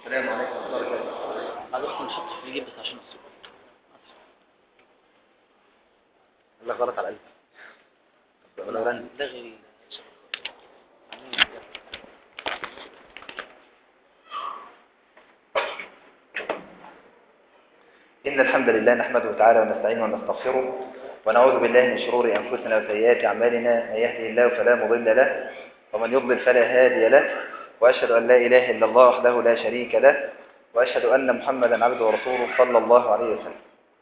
السلام عليكم ورحمة الله وبركاته حضرتك نشط في الجيب بس عشان الصوت الله غلط على قلبي ولو رن ده غير إن الحمد لله نحمده تعالى ونستعينه ونستغفره ونعوذ بالله من شرور أنفسنا وسيئات أعمالنا من يهده الله فلا مضل له ومن يضلل فلا هادي له وأشهد أن لا إله إلا الله وحده لا شريك له وأشهد أن محمدا عبده ورسوله صلى الله عليه وسلم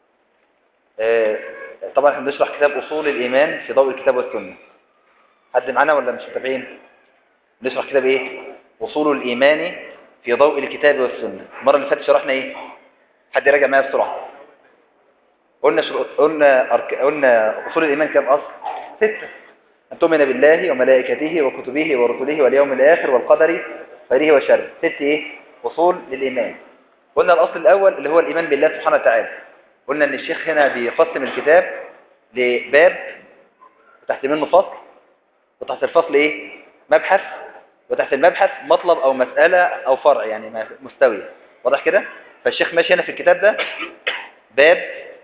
آه، طبعا احنا بنشرح كتاب أصول الإيمان في ضوء الكتاب والسنة حد معانا ولا مش متابعين؟ نشرح كتاب إيه؟ أصول الإيمان في ضوء الكتاب والسنة المرة اللي فاتت شرحنا إيه؟ حد يراجع معايا بسرعة قلنا شر... قلنا أرك... قلنا أصول الإيمان كام أصل؟ ستة أن تؤمن بالله وملائكته وكتبه ورسله واليوم الآخر والقدر خيره وشره ست إيه؟ أصول للإيمان قلنا الأصل الأول اللي هو الإيمان بالله سبحانه وتعالى قلنا أن الشيخ هنا بيقسم الكتاب لباب وتحت منه فصل وتحت الفصل إيه؟ مبحث وتحت المبحث مطلب أو مسألة أو فرع يعني مستوية واضح كده؟ فالشيخ ماشي هنا في الكتاب ده باب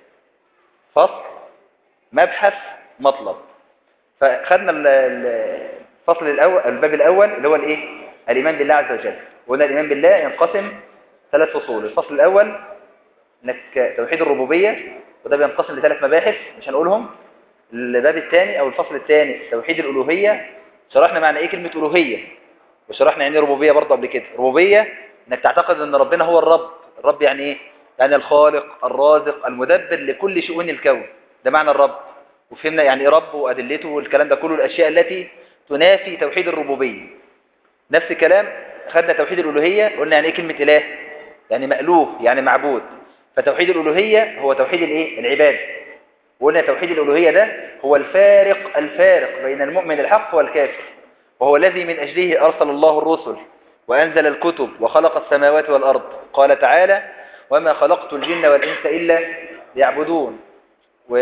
فصل مبحث مطلب فخدنا ال- ال- الفصل الأول الباب الأول اللي هو الإيه؟ الإيمان بالله عز وجل وقلنا الإيمان بالله ينقسم ثلاث فصول الفصل الأول انك توحيد الربوبية وده بينقسم لثلاث مباحث مش هنقولهم الباب الثاني أو الفصل الثاني توحيد الألوهية شرحنا معنى إيه كلمة ألوهية وشرحنا يعني إيه ربوبية برضه قبل كده ربوبية انك تعتقد ان ربنا هو الرب الرب يعني ايه يعني الخالق الرازق المدبر لكل شؤون الكون ده معنى الرب وفهمنا يعني ايه رب وادلته والكلام ده كله الاشياء التي تنافي توحيد الربوبيه نفس الكلام خدنا توحيد الالوهيه قلنا يعني ايه كلمه اله يعني مألوه يعني معبود فتوحيد الالوهيه هو توحيد الايه العباده وقلنا توحيد الالوهيه ده هو الفارق الفارق بين المؤمن الحق والكافر وهو الذي من اجله ارسل الله الرسل وأنزل الكتب وخلق السماوات والأرض قال تعالى وما خلقت الجن والإنس إلا ليعبدون و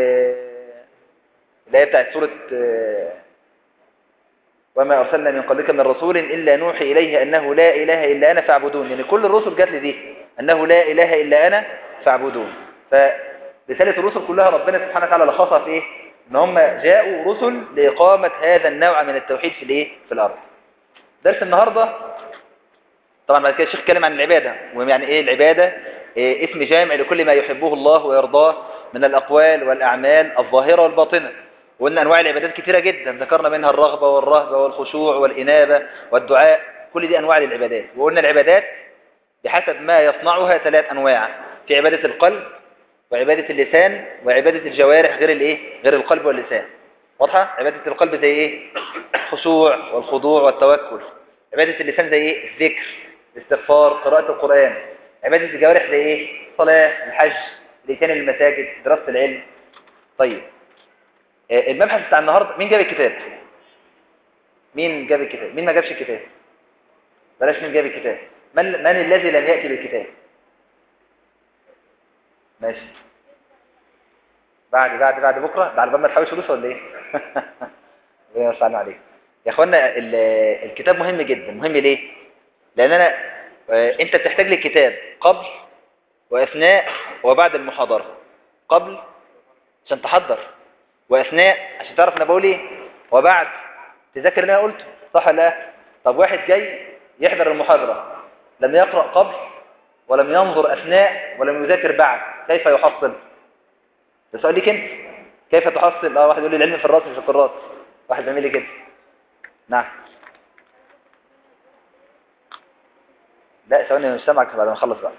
الآية بتاعت سورة آه، وما أرسلنا من قبلك من رسول إلا نوحي إليه أنه لا إله إلا أنا فاعبدون يعني كل الرسل جات لي دي أنه لا إله إلا أنا فاعبدون فرسالة الرسل كلها ربنا سبحانه وتعالى لخصها في إيه؟ إن هم جاءوا رسل لإقامة هذا النوع من التوحيد في الإيه؟ في الأرض درس النهاردة طبعا بعد كده الشيخ اتكلم عن العبادة ويعني ايه العبادة إيه اسم جامع لكل ما يحبه الله ويرضاه من الأقوال والأعمال الظاهرة والباطنة وقلنا أنواع العبادات كثيرة جدا ذكرنا منها الرغبة والرهبة والخشوع والإنابة والدعاء كل دي أنواع للعبادات وقلنا العبادات بحسب ما يصنعها ثلاث أنواع في عبادة القلب وعبادة اللسان وعبادة الجوارح غير الايه غير القلب واللسان واضحة عبادة القلب زي ايه الخشوع والخضوع والتوكل عبادة اللسان زي ايه الذكر الاستغفار قراءة القرآن عبادة الجوارح زي ايه الصلاة الحج الاتيان للمساجد دراسة العلم طيب آه، المبحث بتاع النهاردة مين جاب الكتاب مين جاب الكتاب مين ما جابش الكتاب بلاش مين جاب الكتاب من, من الذي لم يأتي بالكتاب ماشي بعد بعد بعد بكرة بعد ما تحوش فلوس ولا ايه ربنا يستعان عليك يا اخوانا ال- الكتاب مهم جدا مهم ليه لان انا آه، انت بتحتاج للكتاب قبل واثناء وبعد المحاضرة قبل عشان تحضر واثناء عشان تعرف انا بقول ايه وبعد تذاكر اللي انا قلته صح ولا لا طب واحد جاي يحضر المحاضرة لم يقرأ قبل ولم ينظر اثناء ولم يذاكر بعد كيف يحصل ده سؤال ليك انت كيف تحصل اه واحد يقول لي العلم في الراس مش في الراس واحد بيعمل لي كده نعم لا ثواني مش سامعك بعد ما نخلص بقى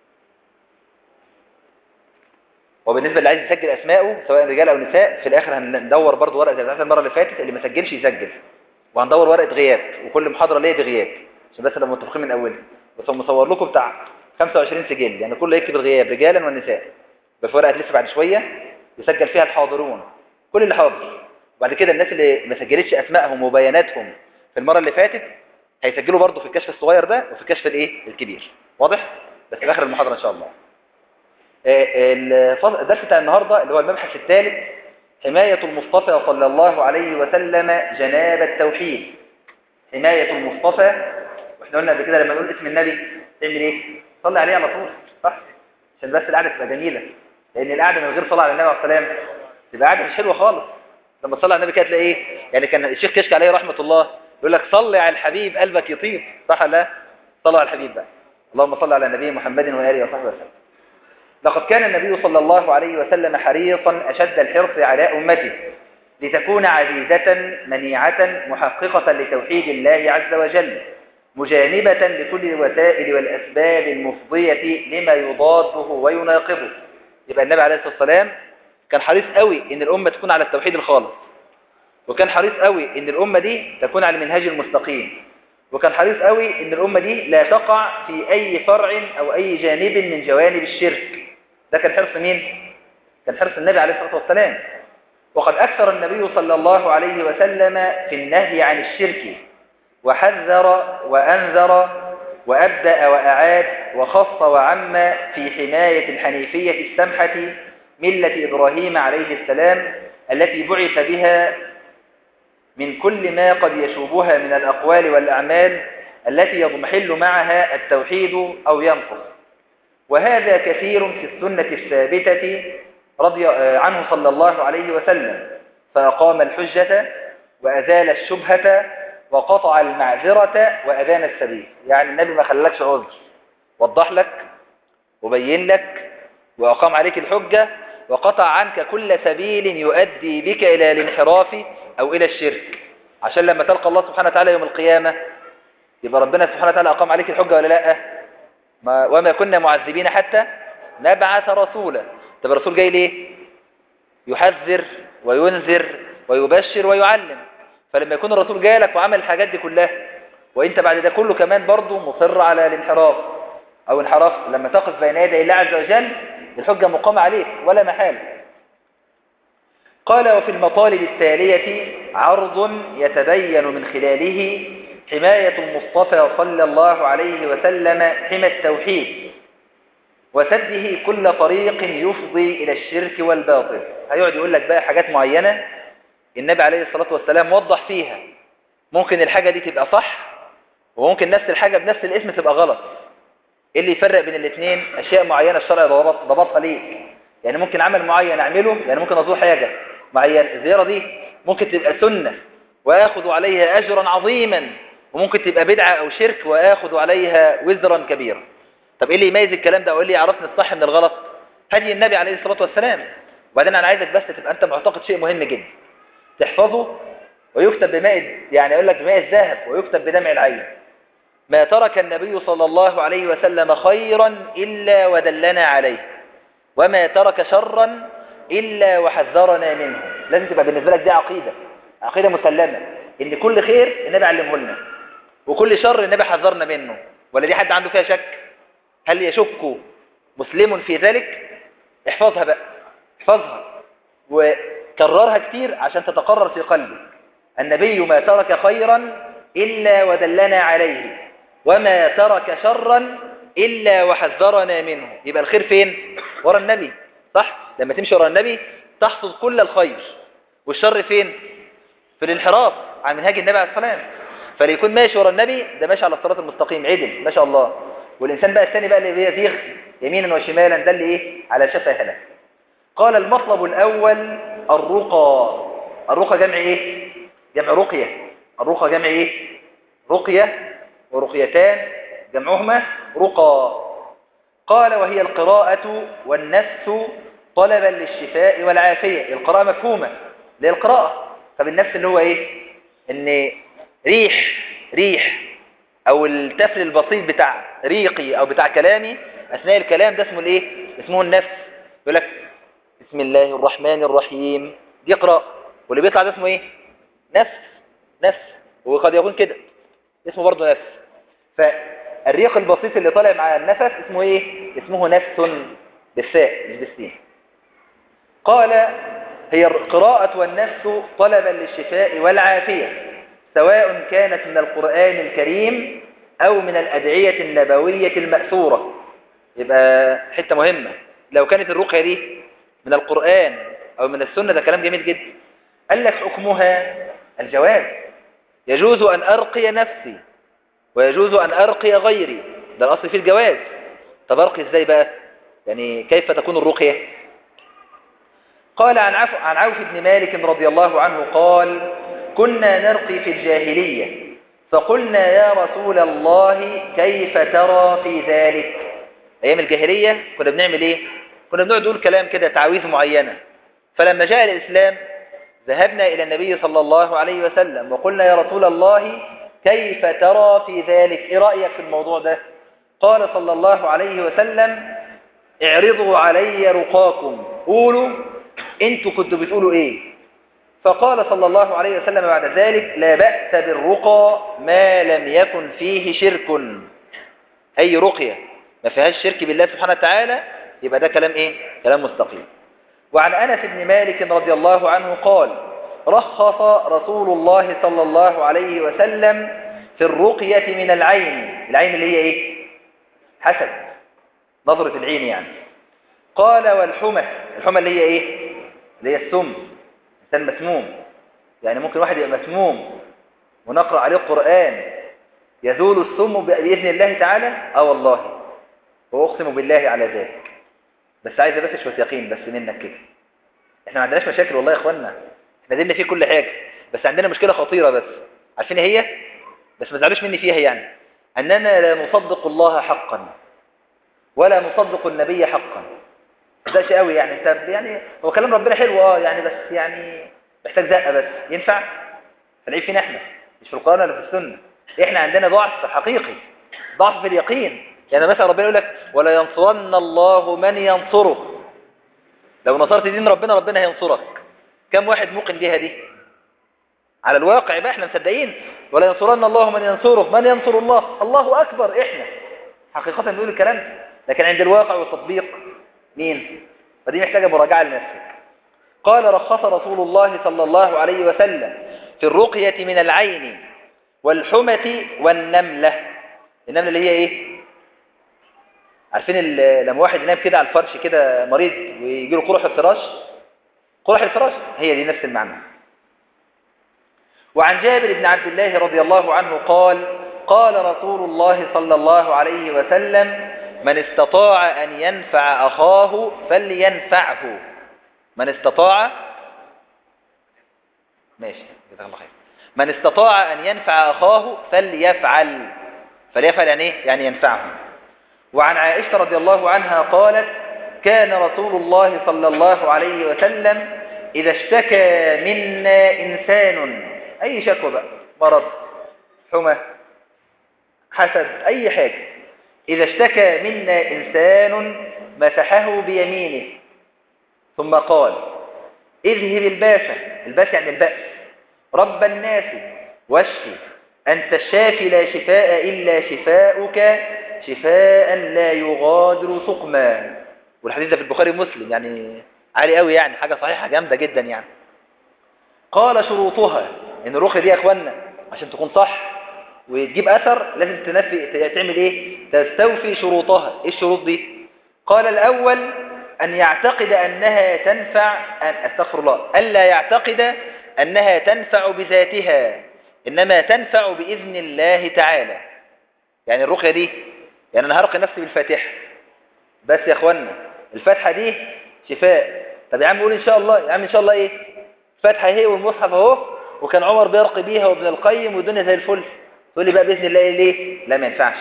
وبالنسبه اللي عايز يسجل اسمائه سواء رجال او نساء في الاخر هندور برضو ورقه زي بتاعت المره اللي فاتت اللي ما سجلش يسجل وهندور ورقه غياب وكل محاضره ليا بغياب عشان بس نبقى متفقين من اولها بس هم مصور لكم بتاع 25 سجل يعني كله يكتب الغياب رجالا ونساء بس ورقه لسه بعد شويه يسجل فيها الحاضرون كل اللي حاضر وبعد كده الناس اللي ما سجلتش اسمائهم وبياناتهم في المره اللي فاتت هيسجلوا برضه في الكشف الصغير ده وفي الكشف الايه الكبير واضح بس في اخر المحاضره ان شاء الله آه، الفصل- الدرس بتاع النهارده اللي هو المبحث الثالث حماية المصطفى صلى الله عليه وسلم جناب التوحيد حماية المصطفى واحنا قلنا قبل كده لما نقول اسم النبي تعمل ايه صلي عليه على طول صح عشان بس القعده تبقى جميله لان القعده من غير صلاه على النبي عليه الصلاه والسلام تبقى قعده مش حلوه خالص لما تصلي على النبي كده تلاقي ايه يعني كان الشيخ كشك عليه رحمه الله يقول لك صلي على الحبيب قلبك يطيب صح ولا لا صلوا على الحبيب بقى اللهم صل على النبي محمد واله وصحبه وسلم لقد كان النبي صلى الله عليه وسلم حريصا اشد الحرص على امته لتكون عزيزة منيعة محققة لتوحيد الله عز وجل مجانبة لكل الوسائل والأسباب المفضية لما يضاده ويناقضه يبقى النبي عليه الصلاة والسلام كان حريص قوي ان الأمة تكون على التوحيد الخالص وكان حريص قوي ان الأمة دي تكون على المنهج المستقيم وكان حريص قوي ان الأمة دي لا تقع في أي فرع أو أي جانب من جوانب الشرك ده كان حرص مين؟ كان حرص النبي عليه الصلاة والسلام وقد أكثر النبي صلى الله عليه وسلم في النهي عن الشرك وحذر وأنذر وأبدأ وأعاد وخص وعم في حماية الحنيفية السمحة ملة إبراهيم عليه السلام التي بعث بها من كل ما قد يشوبها من الأقوال والأعمال التي يضمحل معها التوحيد أو ينقص وهذا كثير في السنة الثابتة رضي عنه صلى الله عليه وسلم فأقام الحجة وأزال الشبهة وقطع المعذرة وأبان السبيل يعني النبي ما خلكش عذر وضح لك وبين لك وأقام عليك الحجة وقطع عنك كل سبيل يؤدي بك إلى الانحراف أو إلى الشرك عشان لما تلقى الله سبحانه وتعالى يوم القيامة يبقى ربنا سبحانه وتعالى أقام عليك الحجة ولا لا ما وما كنا معذبين حتى نبعث رسولا طب الرسول جاي ليه يحذر وينذر ويبشر ويعلم فلما يكون الرسول جالك وعمل الحاجات دي كلها وانت بعد ده كله كمان برضه مصر على الانحراف او انحراف لما تقف بين يدي الله عز وجل الحجة مقامة عليك ولا محال قال وفي المطالب التالية عرض يتبين من خلاله حماية المصطفى صلى الله عليه وسلم حمى التوحيد وسده كل طريق يفضي إلى الشرك والباطل هيقعد يقول لك بقى حاجات معينة النبي عليه الصلاة والسلام وضح فيها ممكن الحاجة دي تبقى صح وممكن نفس الحاجة بنفس الاسم تبقى غلط ايه اللي يفرق بين الاثنين اشياء معينة الشرع ضبط ضبطها ليك يعني ممكن عمل معين اعمله يعني ممكن ازور حاجة معينة الزيارة دي ممكن تبقى سنة واخذ عليها اجرا عظيما وممكن تبقى بدعة او شرك واخذ عليها وزرا كبيرا طب ايه اللي يميز الكلام ده او ايه اللي يعرفني الصح من الغلط هدي النبي عليه الصلاة والسلام وبعدين انا عايزك بس تبقى انت معتقد شيء مهم جدا تحفظه ويكتب بماء يعني يقول لك بماء الذهب ويكتب بدمع العين ما ترك النبي صلى الله عليه وسلم خيرا إلا ودلنا عليه وما ترك شرا إلا وحذرنا منه لازم تبقى بالنسبة لك دي عقيدة عقيدة مسلمة إن كل خير النبي علمه لنا وكل شر النبي حذرنا منه ولا دي حد عنده فيها شك هل يشك مسلم في ذلك احفظها بقى احفظها وكررها كتير عشان تتقرر في قلبك النبي ما ترك خيرا إلا ودلنا عليه وما ترك شرا إلا وحذرنا منه يبقى الخير فين ورا النبي صح لما تمشي ورا النبي تحصد كل الخير والشر فين في الانحراف عن منهاج النبي عليه الصلاة والسلام فليكون ماشي ورا النبي ده ماشي على الصراط المستقيم عدل ما شاء الله والإنسان بقى الثاني بقى اللي بيزيغ يمينا وشمالا ده اللي إيه على شفا هلاك قال المطلب الأول الرقى الرقى جمع إيه جمع رقية الرقى جمع إيه رقية ورقيتان جمعهما رقى قال وهي القراءة والنفس طلبا للشفاء والعافية القراءة مفهومة اللي هي القراءة طب النفس اللي هو ايه ان ريح ريح او التفل البسيط بتاع ريقي او بتاع كلامي اثناء الكلام ده اسمه الايه اسمه النفس يقول لك بسم الله الرحمن الرحيم دي قراءة واللي بيطلع ده اسمه ايه نفس نفس وقد يكون كده اسمه برضه نفس فالريق البسيط اللي طالع مع النفس اسمه ايه اسمه نفس بالفاء مش بالسين قال هي القراءة والنفس طلبا للشفاء والعافية سواء كانت من القرآن الكريم أو من الأدعية النبوية المأثورة يبقى حتة مهمة لو كانت الرقية دي من القرآن أو من السنة ده كلام جميل جدا قال لك حكمها الجواز يجوز أن أرقي نفسي ويجوز أن أرقي غيري ده الأصل فيه الجواز طب أرقي إزاي بقى يعني كيف تكون الرقية قال عن عف... عن عوف بن مالك رضي الله عنه قال كنا نرقي في الجاهلية فقلنا يا رسول الله كيف ترى في ذلك أيام الجاهلية كنا بنعمل إيه كنا بنقعد نقول كلام كده تعويذ معينة فلما جاء الإسلام ذهبنا إلى النبي صلى الله عليه وسلم وقلنا يا رسول الله كيف ترى في ذلك إيه رأيك في الموضوع ده قال صلى الله عليه وسلم اعرضوا علي رقاكم قولوا انتوا كنتوا بتقولوا ايه فقال صلى الله عليه وسلم بعد ذلك لا بأس بالرقى ما لم يكن فيه شرك أي رقية ما فيهاش شرك بالله سبحانه وتعالى يبقى ده كلام ايه كلام مستقيم وعن أنس بن مالك رضي الله عنه قال رخص رسول الله صلى الله عليه وسلم في الرقية من العين العين اللي هي ايه حسد نظرة العين يعني قال والحمى الحمى اللي هي ايه اللي هي السم انسان مسموم يعني ممكن واحد يبقى مسموم ونقرأ عليه القرآن يزول السم بإذن الله تعالى اه والله وأقسم بالله على ذلك بس عايز بس شوية يقين بس منك كده احنا ما عندناش مشاكل والله يا اخوانا احنا دينا فيه كل حاجة بس عندنا مشكلة خطيرة بس عارفين هي بس ما تزعلوش مني فيها يعني أننا لا نصدق الله حقا ولا نصدق النبي حقا ده شيء قوي يعني انت يعني هو كلام ربنا حلو اه يعني بس يعني محتاج زقه بس ينفع العيب فينا احنا مش في القران ولا في السنه احنا عندنا ضعف حقيقي ضعف في اليقين يعني مثلا ربنا يقول لك ولا ينصرن الله من ينصره لو نصرت دين ربنا ربنا هينصرك كم واحد موقن بيها دي على الواقع بقى احنا مصدقين ولا ينصرن الله من ينصره من ينصر الله الله اكبر احنا حقيقه بنقول الكلام ده لكن عند الواقع والتطبيق مين فدي محتاجة مراجعة لنفسك قال رخص رسول الله صلى الله عليه وسلم في الرقية من العين والحمة والنملة النملة اللي هي ايه عارفين لما واحد ينام كده على الفرش كده مريض ويجي له قرح الفراش قرح الفراش هي دي نفس المعنى وعن جابر بن عبد الله رضي الله عنه قال قال رسول الله صلى الله عليه وسلم من استطاع أن ينفع أخاه فلينفعه من استطاع ماشي جزاك الله خير من استطاع أن ينفع أخاه فليفعل فليفعل يعني إيه؟ يعني ينفعه وعن عائشة رضي الله عنها قالت كان رسول الله صلى الله عليه وسلم إذا اشتكى منا إنسان أي شكوى بقى مرض حمى حسد أي حاجة إذا اشتكى منا إنسان مسحه بيمينه ثم قال اذهب الباس الباس يعني البأس رب الناس واشفي أنت الشافي لا شفاء إلا شفاؤك شفاء لا يغادر سقما والحديث ده في البخاري ومسلم يعني عالي قوي يعني حاجة صحيحة جامدة جدا يعني قال شروطها ان الرقية دي يا اخوانا عشان تكون صح وتجيب اثر لازم تنفي تعمل ايه تستوفي شروطها ايه الشروط دي قال الاول ان يعتقد انها تنفع أن استغفر الله الا يعتقد انها تنفع بذاتها انما تنفع باذن الله تعالى يعني الرقية دي يعني انا هرقي نفسي بالفاتحة بس يا اخوانا الفاتحة دي شفاء طب يا عم قول ان شاء الله يا عم ان شاء الله ايه الفاتحة اهي والمصحف اهو وكان عمر بيرقي بيها وابن القيم والدنيا زي الفل تقول لي بقى باذن الله ليه لا ما ينفعش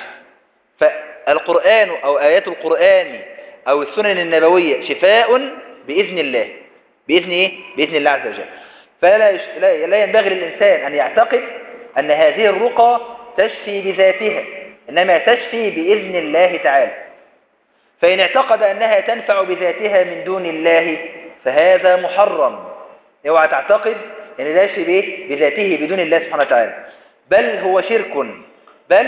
فالقرآن او ايات القرآن او السنن النبوية شفاء باذن الله باذن ايه باذن الله عز وجل فلا يش... لا لا ينبغي للانسان ان يعتقد ان هذه الرقى تشفي بذاتها انما تشفي باذن الله تعالى فإن اعتقد أنها تنفع بذاتها من دون الله فهذا محرم اوعى تعتقد أن ده شيء بإيه؟ بذاته بدون الله سبحانه وتعالى بل هو شرك بل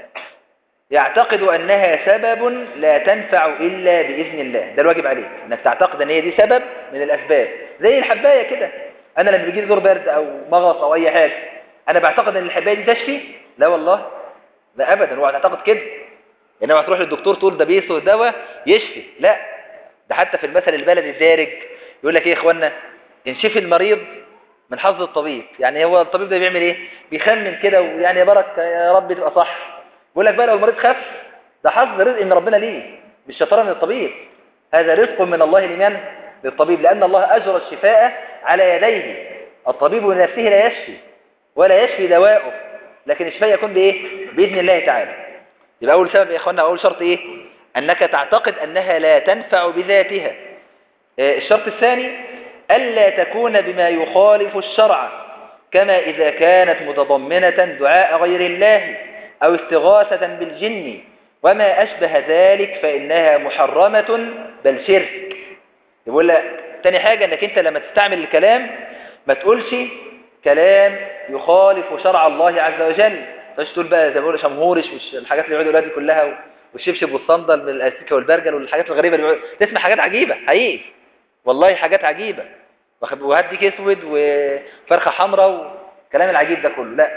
يعتقد أنها سبب لا تنفع إلا بإذن الله ده الواجب عليك أنك تعتقد أن هي دي سبب من الأسباب زي الحباية كده أنا لما بيجي لي دور برد أو مغص أو أي حاجة أنا بعتقد أن الحباية دي تشفي لا والله لا أبدا اوعى تعتقد كده انما تروح للدكتور تقول ده بيسو دواء يشفي لا ده حتى في المثل البلدي الدارج يقول لك ايه يا اخوانا ان شفي المريض من حظ الطبيب يعني هو الطبيب ده بيعمل ايه بيخمن كده ويعني يا برك يا رب تبقى صح بيقول لك بقى لو المريض خف ده حظ رزق من ربنا ليه مش شطاره من الطبيب هذا رزق من الله لمن للطبيب لان الله اجرى الشفاء على يديه الطبيب لنفسه لا يشفي ولا يشفي دواؤه لكن الشفاء يكون بايه باذن الله تعالى يبقى اول سبب يا اخوانا اول شرط ايه انك تعتقد انها لا تنفع بذاتها آه، الشرط الثاني الا تكون بما يخالف الشرع كما اذا كانت متضمنه دعاء غير الله او استغاثه بالجن وما اشبه ذلك فانها محرمه بل شرك يقول لك تاني حاجه انك انت لما تستعمل الكلام ما تقولش كلام يخالف شرع الله عز وجل مش تقول بقى زي ما بيقولوا شمهورش والحاجات اللي بيقعدوا يقولوها دي كلها والشبشب والصندل من الاستيكه والبرجل والحاجات الغريبه اللي بيقعدوا- تسمع حاجات عجيبه حقيقي والله حاجات عجيبه واخد- وهات ديك اسود وفرخه حمراء والكلام العجيب ده كله لا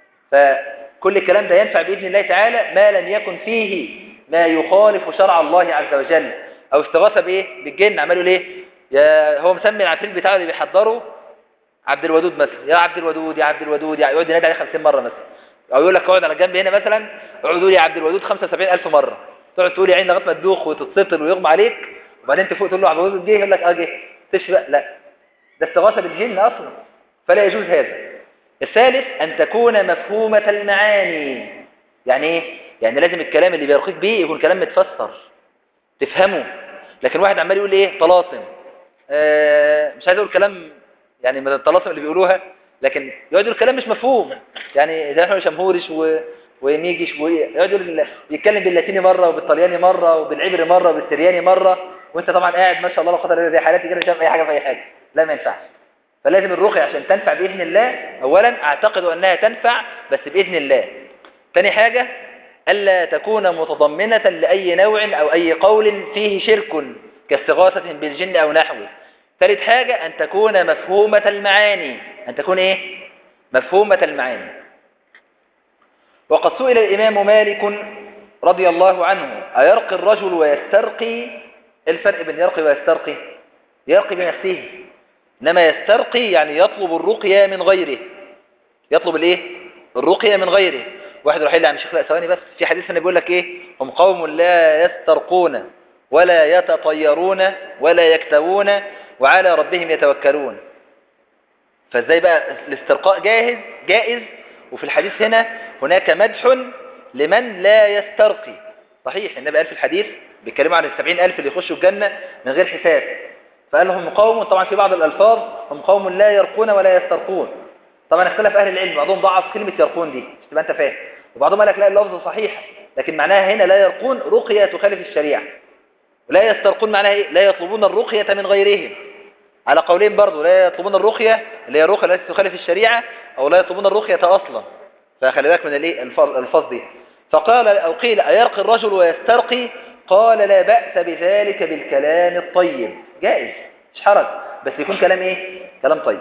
فكل الكلام ده ينفع باذن الله تعالى ما لم يكن فيه ما يخالف شرع الله عز وجل او استغاثه بايه بالجن عملوا ليه يا هو مسمي العفريت بتاعه اللي بيحضره عبد الودود مثلا يا عبد الودود يا عبد الودود يا يقعد ينادي عليه 50 مره مثلا او يقول لك اقعد على جنب هنا مثلا اقعدوا لي يا عبد الودود 75000 مره تقعد تقول يا عين لغايه ما تدوخ وتتسطل ويغمى عليك وبعدين تفوق تقول له عبد الودود جه يقول لك اه جه تشفى لا ده استغاثه بالجن اصلا فلا يجوز هذا الثالث ان تكون مفهومه المعاني يعني ايه يعني لازم الكلام اللي بيرقيك بيه يكون كلام متفسر تفهمه لكن واحد عمال يقول ايه طلاسم آه مش عايز اقول كلام يعني من الطلاسم اللي بيقولوها لكن يقعد يقول كلام مش مفهوم يعني زي ما احنا شمهورش و... وميجيش ويقعد يقول يتكلم باللاتيني مره وبالطلياني مره وبالعبري مره وبالسرياني مره وانت طبعا قاعد ما شاء الله لا قدر الله زي حالاتي كده مش فاهم اي حاجه في اي حاجه لا ما ينفعش فلازم الرقية عشان تنفع بإذن الله أولا أعتقد أنها تنفع بس بإذن الله ثاني حاجة ألا تكون متضمنة لأي نوع أو أي قول فيه شرك كاستغاثة بالجن أو نحوه ثالث حاجة أن تكون مفهومة المعاني أن تكون إيه؟ مفهومة المعاني وقد سئل الإمام مالك رضي الله عنه أيرقي الرجل ويسترقي الفرق بين يرقي ويسترقي يرقي بنفسه إنما يسترقي يعني يطلب الرقية من غيره يطلب الايه الرقية من غيره واحد راح يقول لي عم شيخ لا ثواني بس في حديث النبي بيقول لك ايه هم قوم لا يسترقون ولا يتطيرون ولا يكتوون وعلى ربهم يتوكلون فازاي بقى الاسترقاء جاهز جائز وفي الحديث هنا هناك مدح لمن لا يسترقي صحيح النبي قال في الحديث بيتكلموا عن السبعين ألف اللي يخشوا الجنة من غير حساب فقال لهم قوم طبعا في بعض الألفاظ هم قوم لا يرقون ولا يسترقون طبعا اختلف أهل العلم بعضهم ضعف كلمة يرقون دي مش تبقى أنت فاهم وبعضهم قال لك لا اللفظ صحيح لكن معناها هنا لا يرقون رقية تخالف الشريعة ولا يسترقون معناها ايه لا يطلبون الرقية من غيرهم على قولين برضو لا يطلبون الرقية اللي هي الرقية التي تخالف الشريعة او لا يطلبون الرقية اصلا فخلي بالك من الايه الفاظ دي فقال او قيل ايرقي الرجل ويسترقي قال لا بأس بذلك بالكلام الطيب جائز مش حرج بس يكون كلام ايه كلام طيب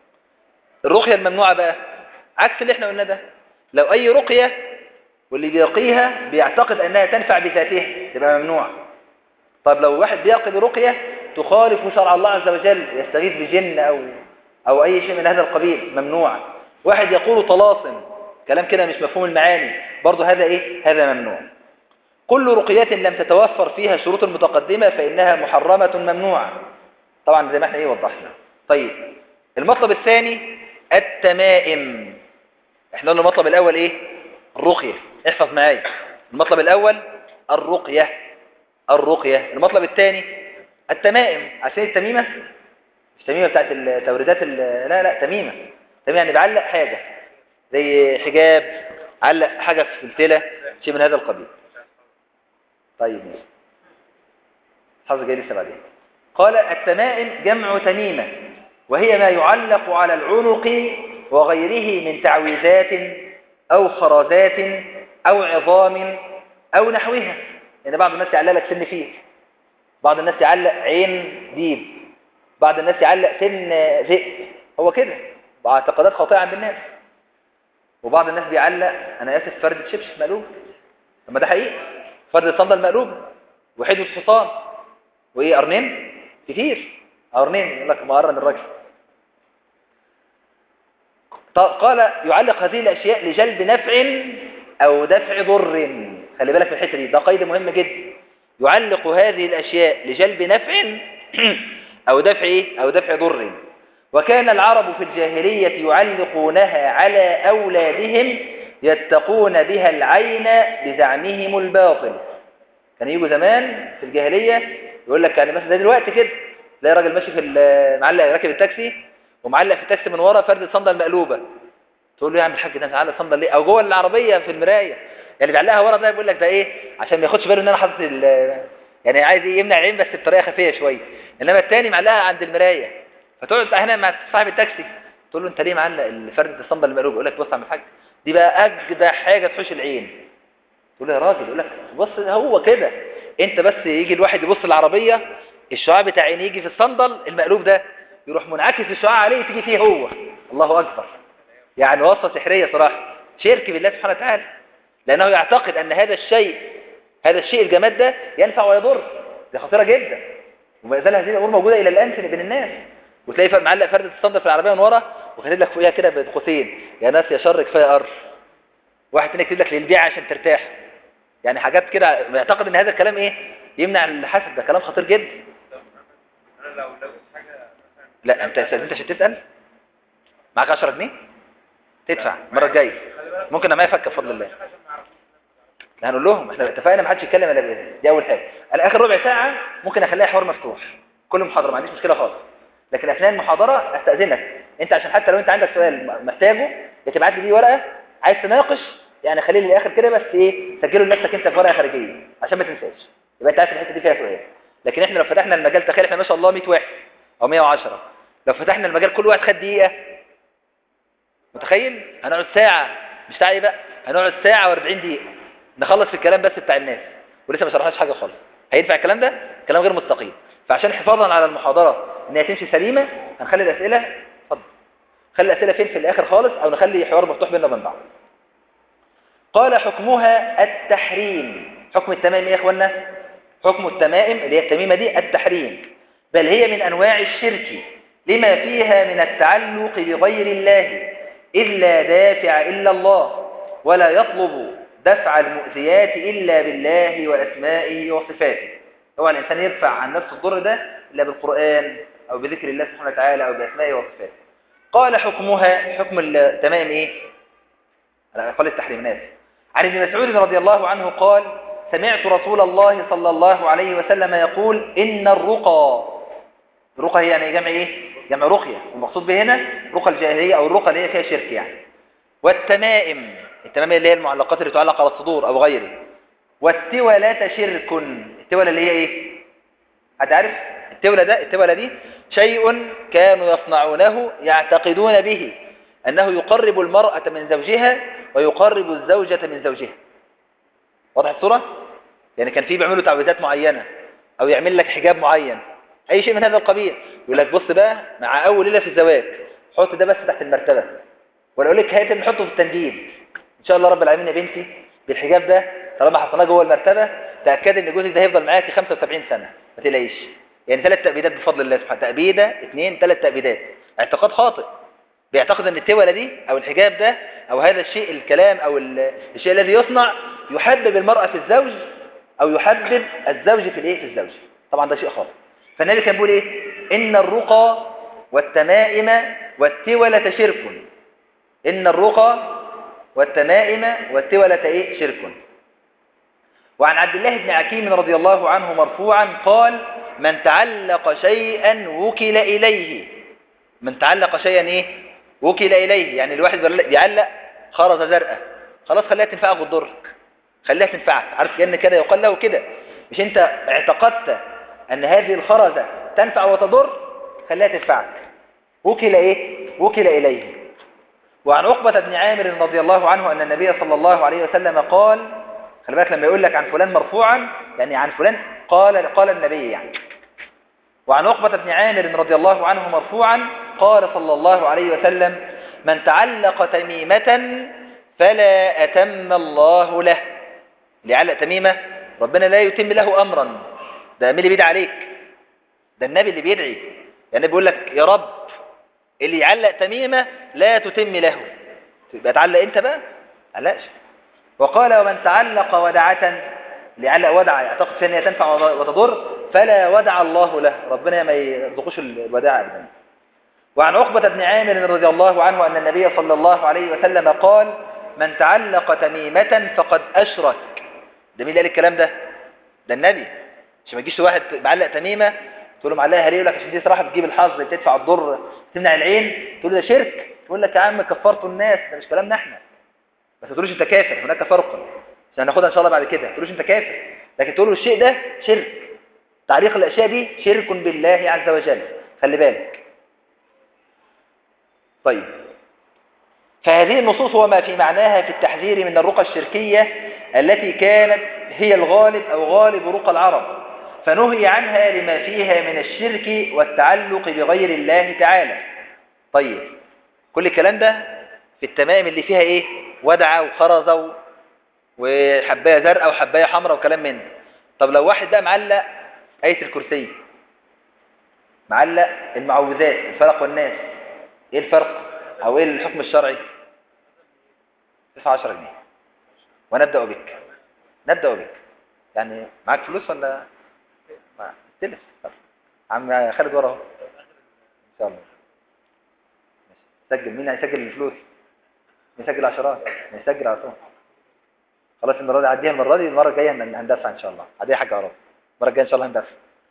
الرقية الممنوعة بقى عكس اللي احنا قلنا ده لو اي رقية واللي بيرقيها بيعتقد انها تنفع بذاتها تبقى ممنوع طب لو واحد بيرقي برقية تخالف شرع الله عز وجل يستغيث بجن او او اي شيء من هذا القبيل ممنوع واحد يقول طلاسم كلام كده مش مفهوم المعاني برضه هذا ايه هذا ممنوع كل رقية لم تتوفر فيها شروط المتقدمة فإنها محرمة ممنوعة طبعا زي ما احنا ايه وضحنا طيب المطلب الثاني التمائم احنا قلنا المطلب الاول ايه الرقية احفظ معايا المطلب الاول الرقية الرقية المطلب الثاني التمائم عشان التميمة مش تميمة بتاعت التوريدات ال- لا لا تميمة تميمة يعني بعلق حاجة زي حجاب علق حاجة في سلسلة شيء من هذا القبيل طيب ماشي حافظ جاي لسه بعدين قال التمائم جمع تميمة وهي ما يعلق على العنق وغيره من تعويذات أو خرزات أو عظام أو نحوها يعني بعض الناس يعلق لك سن فيل بعض الناس يعلق عين ديب بعض الناس يعلق سن ذئب هو كده اعتقادات خاطئة عند الناس وبعض الناس بيعلق أنا آسف فرد شبش مقلوب لما ده حقيقي فرد صندل مقلوب وحدوة حصان وإيه قرنين كتير قرنين يقول لك ما قرن الراجل قال يعلق هذه الأشياء لجلب نفع أو دفع ضر خلي بالك من الحته دي ده قيد مهم جدا يعلق هذه الاشياء لجلب نفع او دفع ايه او دفع ضر وكان العرب في الجاهليه يعلقونها على اولادهم يتقون بها العين بزعمهم الباطل كان يجوا زمان في الجاهليه يقول لك يعني مثلا زي دلوقتي كده تلاقي راجل ماشي في ال- معلق راكب التاكسي ومعلق في التاكسي من ورا فرد صندل مقلوبه تقول له يا عم الحاج ده انت معلق صندل ليه او جوه العربيه في المرايه يعني بيعلقها ورا ده بيقول لك ده ايه عشان ما ياخدش باله ان انا حاطط ال- يعني عايز إيه يمنع العين بس بطريقه خفيه شويه انما التاني معلقها عند المرايه فتقعد هنا مع صاحب التاكسي تقول له انت ليه معلق الفرد الصندل المقلوب يقول لك بص يا عم الحاج دي بقى اجدع حاجه تحوش العين تقول له يا راجل يقول لك بص هو كده انت بس يجي الواحد يبص العربيه الشعاع بتاع عين يجي في الصندل المقلوب ده يروح منعكس الشعاع عليه تيجي فيه هو الله اكبر يعني وصفه سحريه صراحه شرك بالله سبحانه وتعالى لانه يعتقد ان هذا الشيء هذا الشيء الجماد ده ينفع ويضر دي خطيره جدا وما زال هذه الامور موجوده الى الان في بين الناس وتلاقي فرق معلق فرده الصندل في العربيه من ورا وكاتب لك فوقيها كده بقوسين يا ناس يا شر كفايه قر واحد تاني يكتب لك للبيع عشان ترتاح يعني حاجات كده يعتقد ان هذا الكلام ايه يمنع الحسد ده كلام خطير جدا انا لو لابس حاجه مثلا لا انت انت عشان تسال معاك 10 جنيه تدفع المره الجايه ممكن ما يفك بفضل الله لا هنقول لهم احنا اتفقنا ما حدش يتكلم الا باذن دي اول حاجه الاخر ربع ساعه ممكن اخليها حوار مفتوح كل محاضره ما عنديش مشكله خالص لكن اثناء المحاضره استاذنك انت عشان حتى لو انت عندك سؤال محتاجه يا تبعت لي دي ورقه عايز تناقش يعني خليه للاخر كده بس ايه سجله لنفسك انت في ورقه خارجيه عشان ما تنساش يبقى انت عارف الحته دي فيها سؤال لكن احنا لو فتحنا المجال تخيل احنا ما شاء الله 100 واحد او 110 لو فتحنا المجال كل واحد خد دقيقه متخيل هنقعد ساعه مش ساعه ايه بقى هنقعد ساعه و40 دقيقه نخلص في الكلام بس بتاع الناس ولسه ما شرحناش حاجه خالص هينفع الكلام ده كلام غير مستقيم فعشان حفاظا على المحاضره ان هي تمشي سليمه هنخلي الاسئله اتفضل خلي الاسئله فين في الاخر خالص او نخلي حوار مفتوح بيننا وبين بعض قال حكمها التحريم حكم التمائم ايه يا اخوانا حكم التمائم اللي هي التميمه دي التحريم بل هي من انواع الشرك لما فيها من التعلق بغير الله إذ لا دافع إلا الله ولا يطلب دفع المؤذيات إلا بالله وأسمائه وصفاته هو الإنسان يدفع عن نفسه الضر ده إلا بالقرآن أو بذكر الله سبحانه وتعالى أو بأسمائه وصفاته قال حكمها حكم التمام إيه؟ على قال التحريم ناس عن ابن مسعود رضي الله عنه قال سمعت رسول الله صلى الله عليه وسلم يقول إن الرقى الرقى هي يعني جمع إيه؟ جمع رقية والمقصود به هنا رقى الجاهلية أو الرقى اللي هي فيها شرك يعني والتمائم التمائم اللي هي المعلقات اللي تعلق على الصدور أو غيره والتولة شرك التولة اللي هي إيه؟ حد عارف؟ التولة ده التولة دي شيء كانوا يصنعونه يعتقدون به أنه يقرب المرأة من زوجها ويقرب الزوجة من زوجها واضح الصورة؟ يعني كان في بيعملوا تعويذات معينة أو يعمل لك حجاب معين أي شيء من هذا القبيل يقول لك بص بقى مع أول ليلة في الزواج حط ده بس تحت المرتبة ولا أقول لك هات نحطه في التنجيد إن شاء الله رب العالمين يا بنتي بالحجاب ده طالما حطيناه جوه المرتبة تأكد إن جوزك ده هيفضل معاكي 75 سنة ما تقلقيش يعني ثلاث تأبيدات بفضل الله سبحانه تأبيدة اثنين ثلاث تأبيدات اعتقاد خاطئ بيعتقد ان التولة دي او الحجاب ده او هذا الشيء الكلام او الشيء الذي يصنع يحبب المرأة في الزوج او يحبب الزوج في الايه في الزوج طبعا ده شيء خاطئ فالنبي كان بيقول ايه ان الرقى والتمائم والتولة شرك ان الرقى والتمائم والتولة ايه شرك وعن عبد الله بن عكيم رضي الله عنه مرفوعا قال من تعلق شيئا وكل إليه من تعلق شيئا ايه وكل إليه يعني الواحد بيعلق خرزة زرقاء خلاص خليها تنفعك وتضرك خليها تنفعك عارف كأن كده يقال له كده مش انت اعتقدت ان هذه الخرزة تنفع وتضر خليها تنفعك وكل ايه وكل إليه وعن عقبة بن عامر رضي الله عنه أن النبي صلى الله عليه وسلم قال خلي بالك لما يقول لك عن فلان مرفوعا يعني عن فلان قال قال النبي يعني وعن عقبة بن عامر رضي الله عنه مرفوعا قال صلى الله عليه وسلم من تعلق تميمة فلا أتم الله له اللي يعلق تميمة ربنا لا يتم له أمرا ده مين اللي بيدعي عليك ده النبي اللي بيدعي يعني بيقول لك يا رب اللي يعلق تميمة لا تتم له يبقى تعلق انت بقى علاش وقال ومن تعلق ودعة لعلق ودعة يعتقد فيها ان هي تنفع وتضر فلا ودع الله له ربنا ما يرزقوش الوداع ابدا وعن عقبة بن عامر رضي الله عنه أن النبي صلى الله عليه وسلم قال من تعلق تميمة فقد أشرك ده مين اللي قال الكلام ده ده النبي عشان ما تجيش واحد معلق تميمة تقول له معلقها ليه يقول لك عشان دي صراحة بتجيب الحظ بتدفع الضر تمنع العين تقول له ده شرك تقول لك يا عم كفرت الناس ده مش كلامنا احنا بس ما تقولوش انت كافر هناك فرق عشان هناخدها ان شاء الله بعد كده ما تقولوش انت كافر لكن تقول له الشيء ده شرك تعليق الاشياء دي شرك بالله عز وجل خلي بالك طيب فهذه النصوص وما في معناها في التحذير من الرقى الشركية التي كانت هي الغالب أو غالب رقى العرب فنهي عنها لما فيها من الشرك والتعلق بغير الله تعالى طيب كل الكلام ده في التمائم اللي فيها ايه ودعة وخرزة وحباية زرقاء وحباية حمراء وكلام من ده طب لو واحد ده معلق آية الكرسي معلق المعوذات الفلق والناس ايه الفرق او ايه الحكم الشرعي 19 جنيه ونبدأ بك نبدأ بك يعني معاك فلوس ولا ما تلف طب. عم خالد ورا اهو ان شاء الله سجل مين هيسجل الفلوس نسجل عشرات نسجل على طول خلاص المره دي عديها المره دي المره الجايه هندفع ان شاء الله عديها حاجه عرب المره الجايه ان شاء الله هندفع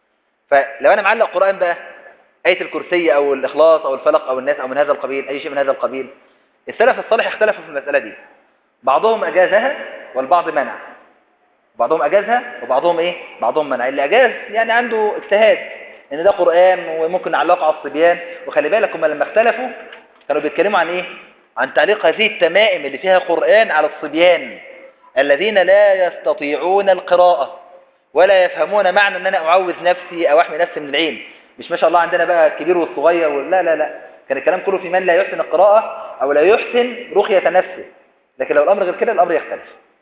فلو انا معلق قران بقى آية الكرسي أو الإخلاص أو الفلق أو الناس أو من هذا القبيل أي شيء من هذا القبيل السلف الصالح اختلفوا في المسألة دي بعضهم أجازها والبعض منع بعضهم أجازها وبعضهم إيه بعضهم منع اللي أجاز يعني عنده اجتهاد إن ده قرآن وممكن نعلقه على الصبيان وخلي بالك هم لما اختلفوا كانوا بيتكلموا عن إيه عن تعليق هذه التمائم اللي فيها قرآن على الصبيان الذين لا يستطيعون القراءة ولا يفهمون معنى أن أنا أعوذ نفسي أو أحمي نفسي من العين مش ما شاء الله عندنا بقى الكبير والصغير وال- لا لا لا كان الكلام كله في من لا يحسن القراءة أو لا يحسن رقية نفسه لكن لو الأمر غير كده الأمر يختلف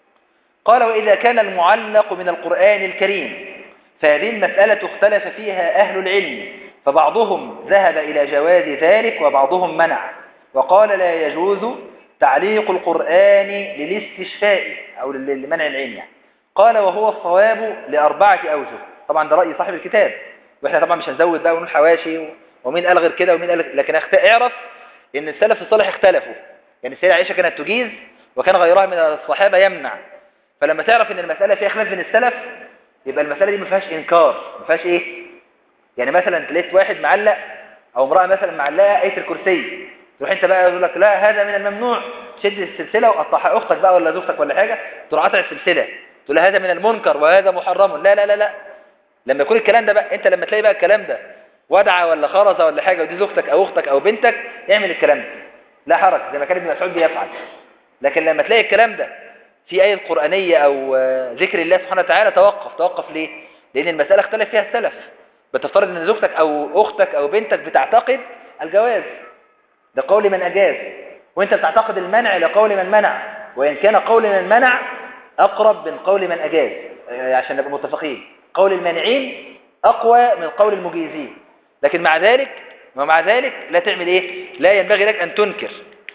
قال وإذا كان المعلق من القرآن الكريم فهذه المسألة اختلف فيها أهل العلم فبعضهم ذهب إلى جواز ذلك وبعضهم منع وقال لا يجوز تعليق القرآن للاستشفاء أو لل- لمنع العين يعني قال وهو الصواب لأربعة أوجه طبعا ده رأي صاحب الكتاب واحنا طبعا مش هنزود بقى ونقول حواشي و- ومين قال غير كده ومين قال لكن اخت- اعرف ان السلف الصالح اختلفوا يعني السيدة عائشة كانت تجيز وكان غيرها من الصحابة يمنع فلما تعرف ان المسألة فيها خلاف بين السلف يبقى المسألة دي ما فيهاش انكار ما فيهاش ايه يعني مثلا لقيت واحد معلق او امرأة مثلا معلقة آية الكرسي تروح انت بقى يقول لك لا هذا من الممنوع شد السلسلة وقطعها اختك بقى ولا زوجتك ولا حاجة تروح قاطع السلسلة تقول لها هذا من المنكر وهذا محرم لا لا لا لا لما يكون الكلام ده بقى انت لما تلاقي بقى الكلام ده ودعة ولا خرزة ولا حاجة ودي زوجتك او اختك او بنتك اعمل الكلام ده لا حرج زي ما كان ابن مسعود بيفعل لكن لما تلاقي الكلام ده في آية قرآنية او آه، ذكر الله سبحانه وتعالى توقف توقف ليه لان المسألة اختلف فيها السلف بتفترض ان زوجتك او اختك او بنتك بتعتقد الجواز ده قول من اجاز وانت بتعتقد المنع لقول من منع وان كان قول من منع اقرب من قول من اجاز آه، عشان نبقى متفقين قول المانعين اقوى من قول المجيزين لكن مع ذلك ومع ذلك لا تعمل ايه لا ينبغي لك ان تنكر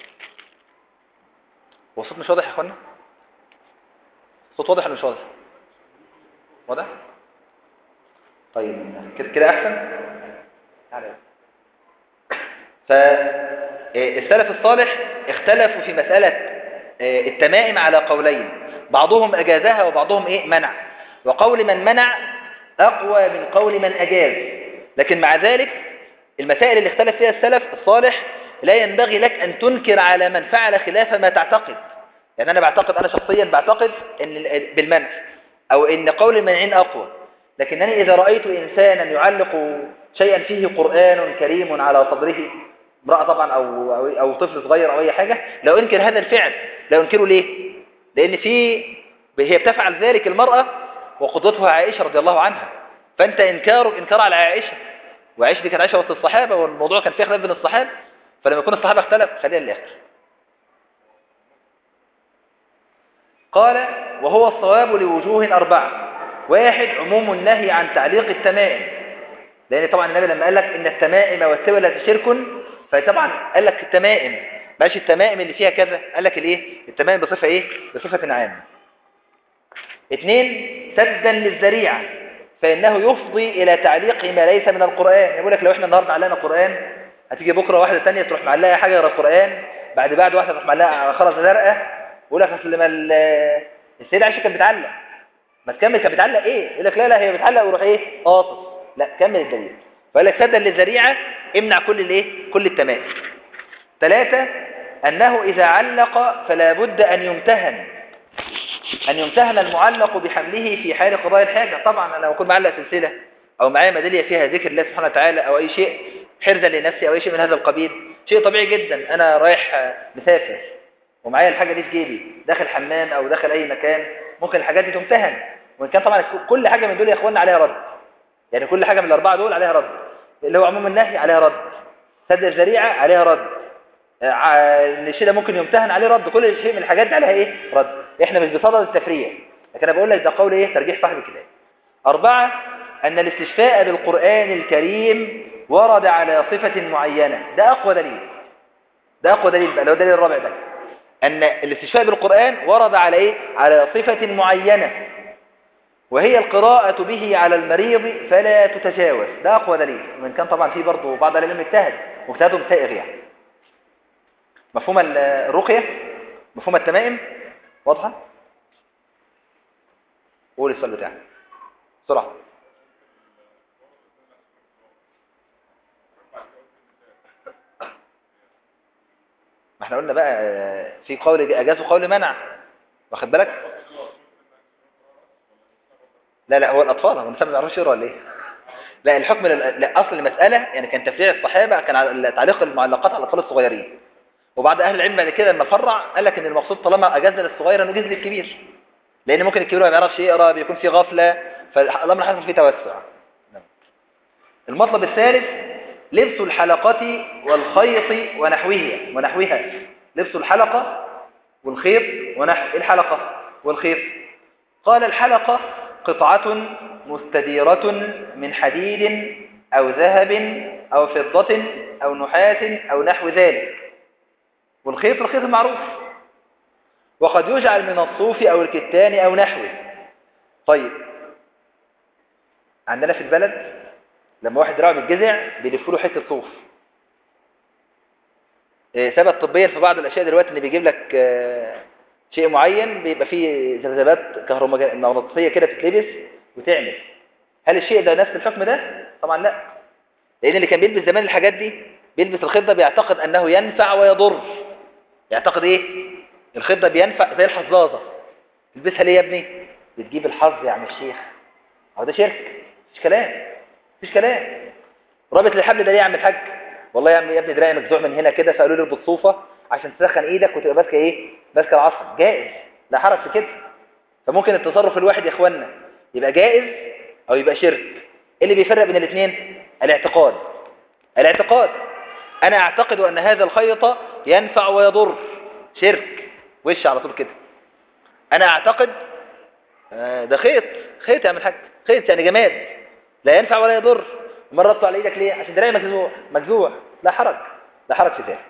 هو الصوت مش واضح يا اخوانا الصوت واضح ولا مش واضح واضح طيب كده كده احسن تعالى. فالسلف الصالح اختلفوا في مسألة آه، التمائم على قولين بعضهم أجازها وبعضهم إيه منع وقول من منع أقوى من قول من أجاز لكن مع ذلك المسائل اللي اختلف فيها السلف الصالح لا ينبغي لك أن تنكر على من فعل خلاف ما تعتقد يعني أنا بعتقد أنا شخصيا بعتقد إن ال- بالمنع أو إن قول المنعين أقوى لكنني إذا رأيت إنسانا يعلق شيئا فيه قرآن كريم على صدره امرأة طبعا أو, أو, أو طفل صغير أو أي حاجة لو انكر هذا الفعل لو انكره ليه لأن في هي بتفعل ذلك المرأة وقدوتها عائشة رضي الله عنها فأنت إنكارك إنكار على عائشة وعائشة دي كانت عائشة وسط الصحابة والموضوع كان فيه خلاف بين الصحابة فلما يكون الصحابة اختلف خلينا للآخر قال وهو الصواب لوجوه أربعة واحد عموم النهي عن تعليق التمائم لأن طبعا النبي لما قال لك إن التمائم والسولة شرك فطبعا قال لك التمائم بقاش التمائم اللي فيها كذا قال لك الايه التمائم بصفة ايه بصفة عامة اثنين سدا للذريعة فإنه يفضي إلى تعليق ما ليس من القرآن يقول لك لو احنا النهاردة علقنا قرآن هتيجي بكرة واحدة تانية تروح معلقة حاجة غير القرآن بعد بعد واحدة تروح معلقة خرز زرقاء يقول لك اصل ما ال- السيدة عائشة كانت بتعلق ما تكمل كانت بتعلق ايه يقول لك لا لا هي بتعلق ويروح ايه قاصص لا كمل الدليل فقال لك سدا للذريعة امنع كل الايه كل التمائم ثلاثة أنه إذا علق فلا بد أن يمتهن أن يمتهن المعلق بحمله في حال قضاء الحاجة طبعا أنا لو أكون معلق سلسلة أو معايا ميدالية فيها ذكر الله سبحانه وتعالى أو أي شيء حرزا لنفسي أو أي شيء من هذا القبيل شيء طبيعي جدا أنا رايح آه، مسافر ومعايا الحاجة دي في جيبي داخل حمام أو داخل أي مكان ممكن الحاجات دي تمتهن وإن كان طبعا كل حاجة من دول يا إخواننا عليها رد يعني كل حاجة من الأربعة دول عليها رد اللي هو عموم النهي عليها رد سد الذريعة عليها رد ع- ان الشيء ده ممكن يمتهن عليه رد كل شيء من الحاجات دي عليها ايه رد احنا مش بصدد التفريع لكن انا بقول لك ده قول ايه ترجيح صاحب الكتاب اربعة ان الاستشفاء بالقرآن الكريم ورد على صفة معينة ده اقوى دليل ده اقوى دليل بقى لو الدليل الرابع ده ان الاستشفاء بالقرآن ورد على ايه على صفة معينة وهي القراءة به على المريض فلا تتجاوز ده اقوى دليل وان كان طبعا في برضه بعض العلم اجتهد واجتهادهم سائغ يعني مفهوم ال- الرقية مفهوم التمائم واضحة قول السؤال بتاعك بسرعة ما احنا قلنا بقى آه، في قول اجاز وقول منع واخد بالك لا لا هو الاطفال هو الانسان ما بيعرفش يقرا ولا ايه لا الحكم لل- لا اصل المساله يعني كان تفريع الصحابه كان على تعليق المعلقات على الاطفال الصغيرين وبعض اهل العلم بعد كده لما فرع قال لك ان المقصود طالما اجاز للصغير انه يجوز للكبير لان ممكن الكبير ما بيعرفش يقرا بيكون في غفله فالامر حصل فيه توسع نعم. المطلب الثالث لبس الحلقة والخيط ونحوه ونحوها لبس الحلقة والخيط ونحو إيه الحلقة والخيط قال الحلقة قطعة مستديرة من حديد أو ذهب أو فضة أو نحاس أو نحو ذلك والخيط الخيط المعروف وقد يجعل من الصوف أو الكتان أو نحوه طيب عندنا في البلد لما واحد دراعه بيتجزع بيلفوا له حته صوف إيه، ثبت طبيا في بعض الاشياء دلوقتي ان بيجيب لك آه، شيء معين بيبقى فيه ذبذبات كهرومغناطيسيه كده بتتلبس وتعمل هل الشيء ده نفس الحكم ده طبعا لا لان اللي كان بيلبس زمان الحاجات دي بيلبس الخيط ده بيعتقد انه ينفع ويضر يعتقد ايه الخيط ده بينفع زي الحظاظه تلبسها ليه يا ابني بتجيب الحظ يا عم الشيخ هو ده شرك مش كلام مفيش كلام رابط للحبل ده ليه يا عم الحاج والله يا عم يا ابني دراعي مجزوع من هنا كده فقالوا لي اربط صوفه عشان تسخن ايدك وتبقى ماسكه ايه ماسكه العصا جائز لا حرج في كده فممكن التصرف الواحد يا اخوانا يبقى جائز او يبقى شرك ايه اللي بيفرق بين الاثنين الاعتقاد الاعتقاد انا اعتقد ان هذا الخيط ينفع ويضر شرك وش على طول كده انا اعتقد آه، ده خيط خيط يا عم الحاج خيط يعني جماد لا ينفع ولا يضر مرة ربطه على ايدك ليه عشان دراعي مجزوع مجزوع لا حرج لا حرج في ذلك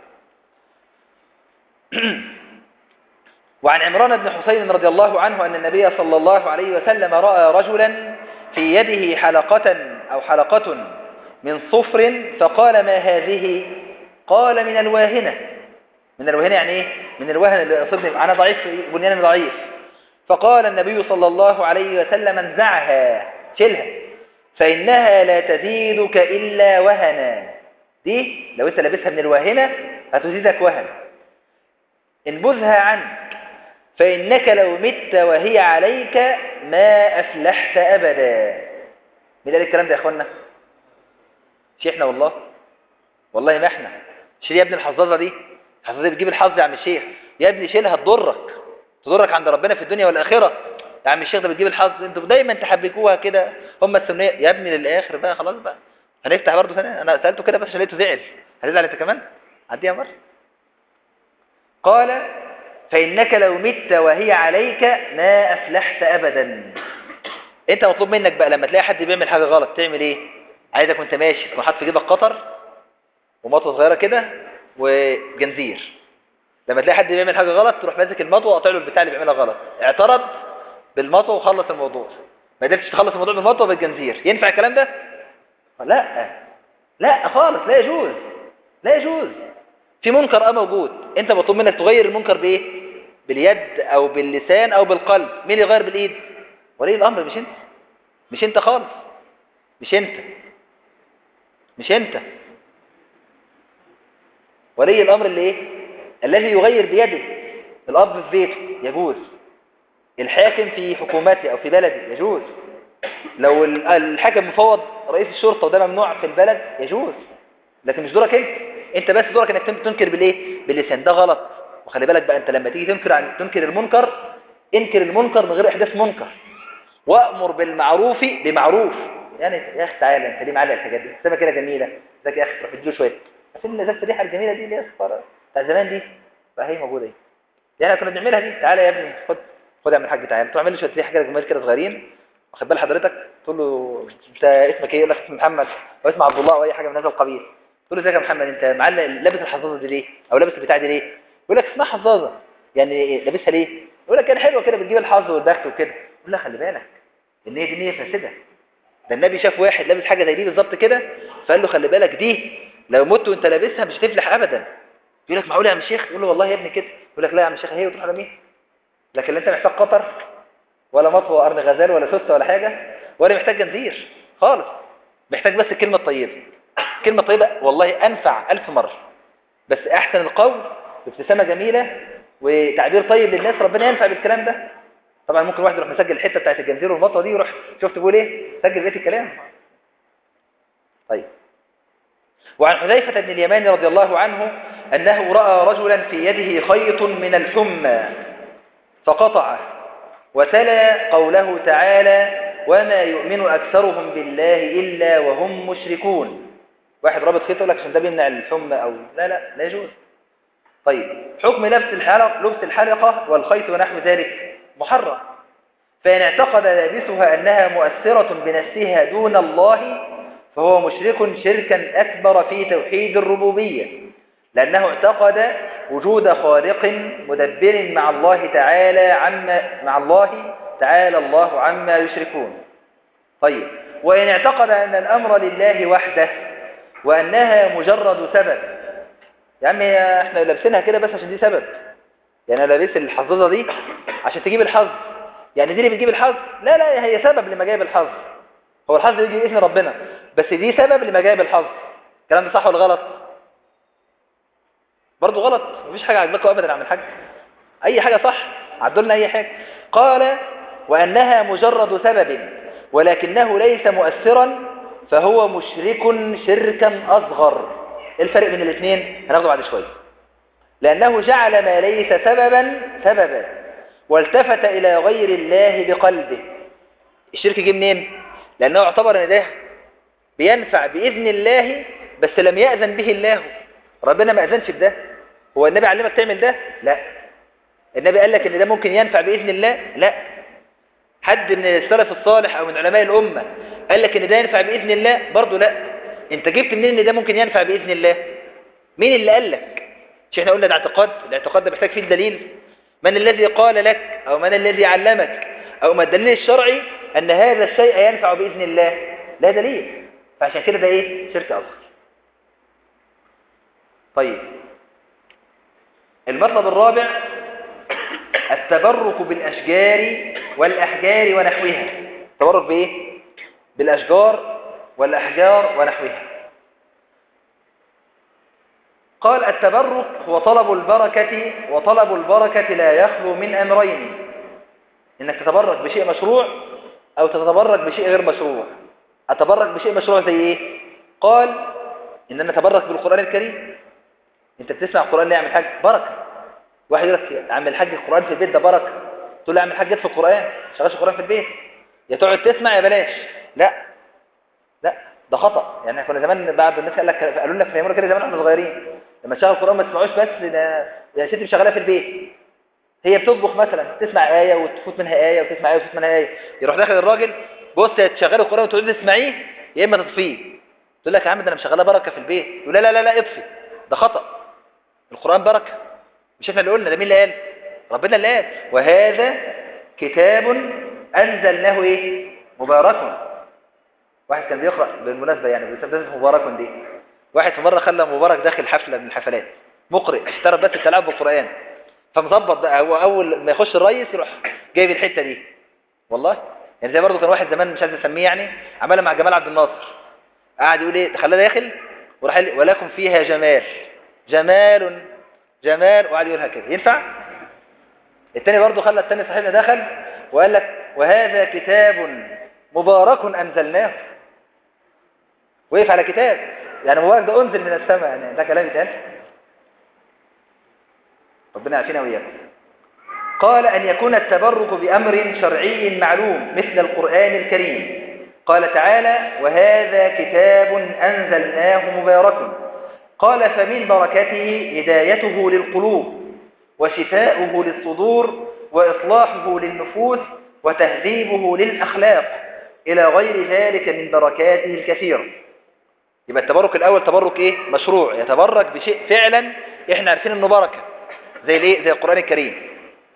وعن عمران بن حسين رضي الله عنه أن النبي صلى الله عليه وسلم رأى رجلا في يده حلقة أو حلقة من صفر فقال ما هذه قال من الواهنة من الواهنة يعني ايه من الوهن اللي يصيبني انا ضعيف بنياني ضعيف فقال النبي صلى الله عليه وسلم انزعها شيلها فإنها لا تزيدك إلا وهنا دي لو انت لابسها من الواهنة هتزيدك وهن انبذها عنك فإنك لو مت وهي عليك ما أفلحت أبدا مين قال الكلام ده يا أخوانا شيخنا والله والله ما احنا شيل يا ابني الحظاظة دي الحظاظة دي بتجيب الحظ يا عم الشيخ يا ابني شيلها تضرك تضرك عند ربنا في الدنيا والآخرة يا عم الشيخ ده بتجيب الحظ انتوا دايما تحبكوها كده هم السنية يا ابني للآخر بقى خلاص بقى هنفتح برضه ثانية انا سألته كده بس عشان لقيته زعل هتزعل انت كمان عديها مرة قال فإنك لو مت وهي عليك ما أفلحت أبدا انت مطلوب منك بقى لما تلاقي حد بيعمل حاجة غلط تعمل ايه عايزك وانت ماشي تكون حاطط في جيبك قطر ومطوه صغيرة كده وجنزير لما تلاقي حد بيعمل حاجه غلط تروح ماسك المطوه وقاطع له البتاع اللي بيعملها غلط اعترض بالمطوه وخلص الموضوع ما قدرتش تخلص الموضوع بالمطوه بالجنزير ينفع الكلام ده لا لا خالص لا يجوز لا يجوز في منكر اه موجود انت مطلوب منك تغير المنكر بايه باليد او باللسان او بالقلب مين اللي يغير بالايد ولي الامر مش انت مش انت خالص مش انت مش انت ولي الامر اللي ايه الذي يغير بيده الاب في بيته يجوز الحاكم في حكومته او في بلده يجوز لو ال- الحاكم مفوض رئيس الشرطه وده ممنوع في البلد يجوز لكن مش دورك انت انت بس دورك انك تن- تنكر بالايه باللسان ده غلط وخلي بالك بقى انت لما تيجي تنكر عن تنكر المنكر انكر المنكر من غير احداث منكر وامر بالمعروف بمعروف يعني يا اخي تعالى انت ليه معلق الحاجات دي سمكه كده جميله ازيك يا اخي تروح تديله شويه عشان ازازه الريحه الجميله دي اللي هي الصفارة بتاع زمان دي بقى هي موجوده اهي يعني كنا بنعملها دي تعالى يا ابني خد خد يا عم الحاج تعالى تعمل لي شويه ريحه كده جمال كده صغيرين واخد بال حضرتك تقول له انت اسمك ايه يقول لك اسمي محمد او اسم عبد الله او اي حاجه من هذا القبيل تقول له ازيك يا محمد انت معلق لابس الحظاظه دي ليه او لابس البتاع دي ليه يقول لك اسمها حظاظه يعني إيه؟ لابسها ليه يقول لك كان حلوه كده بتجيب الحظ والبخت وكده يقول لك خلي بالك ان هي دي نيه فاسده ده النبي شاف واحد لابس حاجه زي دي بالظبط كده فقال له خلي بالك دي لو مت وانت لابسها مش هتفلح ابدا يقول لك معقول يا عم الشيخ يقول له والله يا ابني كده يقول لك لا يا عم الشيخ هي وتروح رميها لكن لا انت محتاج قطر ولا مطوه قرن غزال ولا سوسته ولا حاجه ولا محتاج جنزير خالص محتاج بس الكلمه الطيبه الكلمه الطيبه والله انفع ألف مره بس احسن القول ابتسامه جميله وتعبير طيب للناس ربنا ينفع بالكلام ده طبعا ممكن واحد يروح مسجل الحته بتاعت الجنزير والمطوه دي يروح شفت بيقول ايه سجل بيت الكلام طيب وعن حذيفة بن اليمان رضي الله عنه أنه رأى رجلا في يده خيط من الحمى فقطعه وتلا قوله تعالى وما يؤمن أكثرهم بالله إلا وهم مشركون واحد رابط خيط يقول لك عشان ده بيمنع الحمى أو لا لا لا يجوز طيب حكم لبس الحلق لبس الحلقة والخيط ونحو ذلك محرم فإن اعتقد لابسها أنها مؤثرة بنفسها دون الله فهو مشرك شركا أكبر في توحيد الربوبية لأنه اعتقد وجود خالق مدبر مع الله تعالى عما مع الله تعالى الله عما يشركون طيب وإن اعتقد أن الأمر لله وحده وأنها مجرد سبب يا عم هي احنا لابسينها كده بس عشان دي سبب يعني انا لابس الحظاظه دي عشان تجيب الحظ يعني دي اللي بتجيب الحظ لا لا هي سبب لما جايب الحظ هو الحظ يجي بإذن ربنا بس دي سبب لما جايب الحظ الكلام ده صح ولا غلط برضه غلط مفيش حاجه عجبكم ابدا عن الحاج اي حاجه صح عدوا لنا اي حاجه قال وانها مجرد سبب ولكنه ليس مؤثرا فهو مشرك شركا اصغر ايه الفرق بين الاثنين هناخده بعد شويه لانه جعل ما ليس سببا سببا والتفت الى غير الله بقلبه الشرك جه منين لانه اعتبر ان ده بينفع باذن الله بس لم ياذن به الله ربنا ما اذنش بده هو النبي علمك تعمل ده لا النبي قال لك ان ده ممكن ينفع باذن الله لا حد من السلف الصالح او من علماء الامه قال لك ان ده ينفع باذن الله برضه لا انت جبت منين ان ده ممكن ينفع باذن الله مين اللي قال لك مش احنا قلنا ده اعتقاد الاعتقاد ده محتاج فيه الدليل من الذي قال لك او من الذي علمك او ما الدليل الشرعي ان هذا الشيء ينفع باذن الله لا دليل فعشان كده ده ايه شرك اصغر طيب المطلب الرابع التبرك بالاشجار والاحجار ونحوها التبرك بايه بالاشجار والاحجار ونحوها قال التبرك هو طلب البركة وطلب البركة لا يخلو من أمرين إنك تتبرك بشيء مشروع أو تتبرك بشيء غير مشروع أتبرك بشيء مشروع زي إيه؟ قال إن أنا أتبرك بالقرآن الكريم أنت بتسمع القرآن ليه يا عم الحاج؟ بركة واحد يقول لك يا عم الحاج القرآن في البيت ده بركة تقول له يا عم الحاج جت في القرآن شغلش القرآن في البيت يا تقعد تسمع يا بلاش لا لا ده خطأ يعني كنا زمان بعد الناس قال لك قالوا لنا فهمونا كده زمان واحنا صغيرين لما تشغل القرآن ما تسمعوش بس ده يا ستي مشغلها في البيت هي بتطبخ مثلا تسمع آية وتفوت منها آية وتسمع آية وتفوت منها آية يروح داخل الراجل بص يا تشغل القرآن وتقول تسمعيه يا إما تطفيه تقول لك يا عم ده أنا مشغلها بركة في البيت يقول لا لا لا لا اطفي ده خطأ القرآن بركة مش احنا اللي قلنا ده مين اللي قال ربنا اللي قال وهذا كتاب انزلناه ايه مبارك واحد كان بيقرا بالمناسبه يعني بيسمى مبارك دي واحد في مره خلى مبارك داخل حفله من الحفلات مقرئ اشترى بس التلاعب بالقران فمظبط بقى هو اول ما يخش الريس يروح جايب الحته دي والله يعني زي برضه كان واحد زمان مش عايز اسميه يعني عملها مع جمال عبد الناصر قاعد يقول ايه خلاه داخل وراح قال لي ولكم فيها جمال جمال جمال وقعد يقولها كده ينفع التاني برضه خلى التاني صاحبنا دخل وقال لك وهذا كتاب مبارك انزلناه وقف على كتاب يعني مبارك ده انزل من السماء يعني ده كلام يتقال ربنا يعافينا واياكم قال أن يكون التبرك بأمر شرعي معلوم مثل القرآن الكريم قال تعالى وهذا كتاب أنزلناه مبارك قال فمن بركته هدايته للقلوب وشفاؤه للصدور وإصلاحه للنفوس وتهذيبه للأخلاق إلى غير ذلك من بركاته الكثيرة يبقى التبرك الأول تبرك إيه؟ مشروع يتبرك بشيء فعلا إحنا عارفين إنه بركة زي الإيه؟ زي القرآن الكريم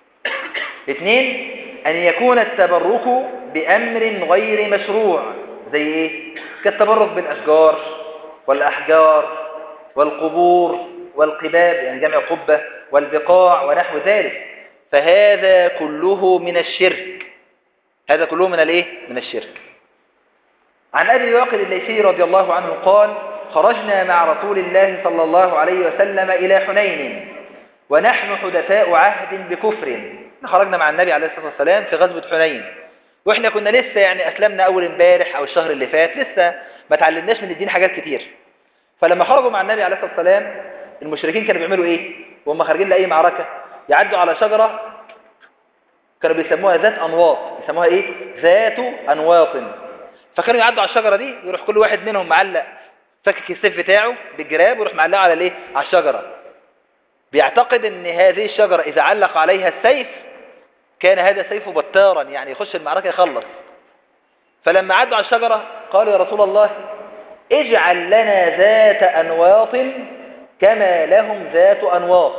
اثنين أن يكون التبرك بأمر غير مشروع زي إيه؟ كالتبرك بالأشجار والأحجار والقبور والقباب يعني جمع قبة والبقاع ونحو ذلك فهذا كله من الشرك هذا كله من الايه من الشرك عن ابي واقد الليثي رضي الله عنه قال خرجنا مع رسول الله صلى الله عليه وسلم الى حنين ونحن حدثاء عهد بكفر خرجنا مع النبي عليه الصلاه والسلام في غزوه حنين واحنا كنا لسه يعني اسلمنا اول امبارح او الشهر اللي فات لسه ما تعلمناش من الدين حاجات كتير فلما خرجوا مع النبي عليه الصلاه والسلام المشركين كانوا بيعملوا ايه وهم خارجين لاي معركه يعدوا على شجره كانوا بيسموها ذات انواط بيسموها ايه ذات انواط فكانوا يعدوا على الشجره دي يروح كل واحد منهم معلق فكك السيف بتاعه بالجراب ويروح معلقه على الايه على الشجره بيعتقد ان هذه الشجره اذا علق عليها السيف كان هذا سيفه بطارا يعني يخش المعركه يخلص فلما عدوا على الشجره قالوا يا رسول الله اجعل لنا ذات انواط كما لهم ذات انواط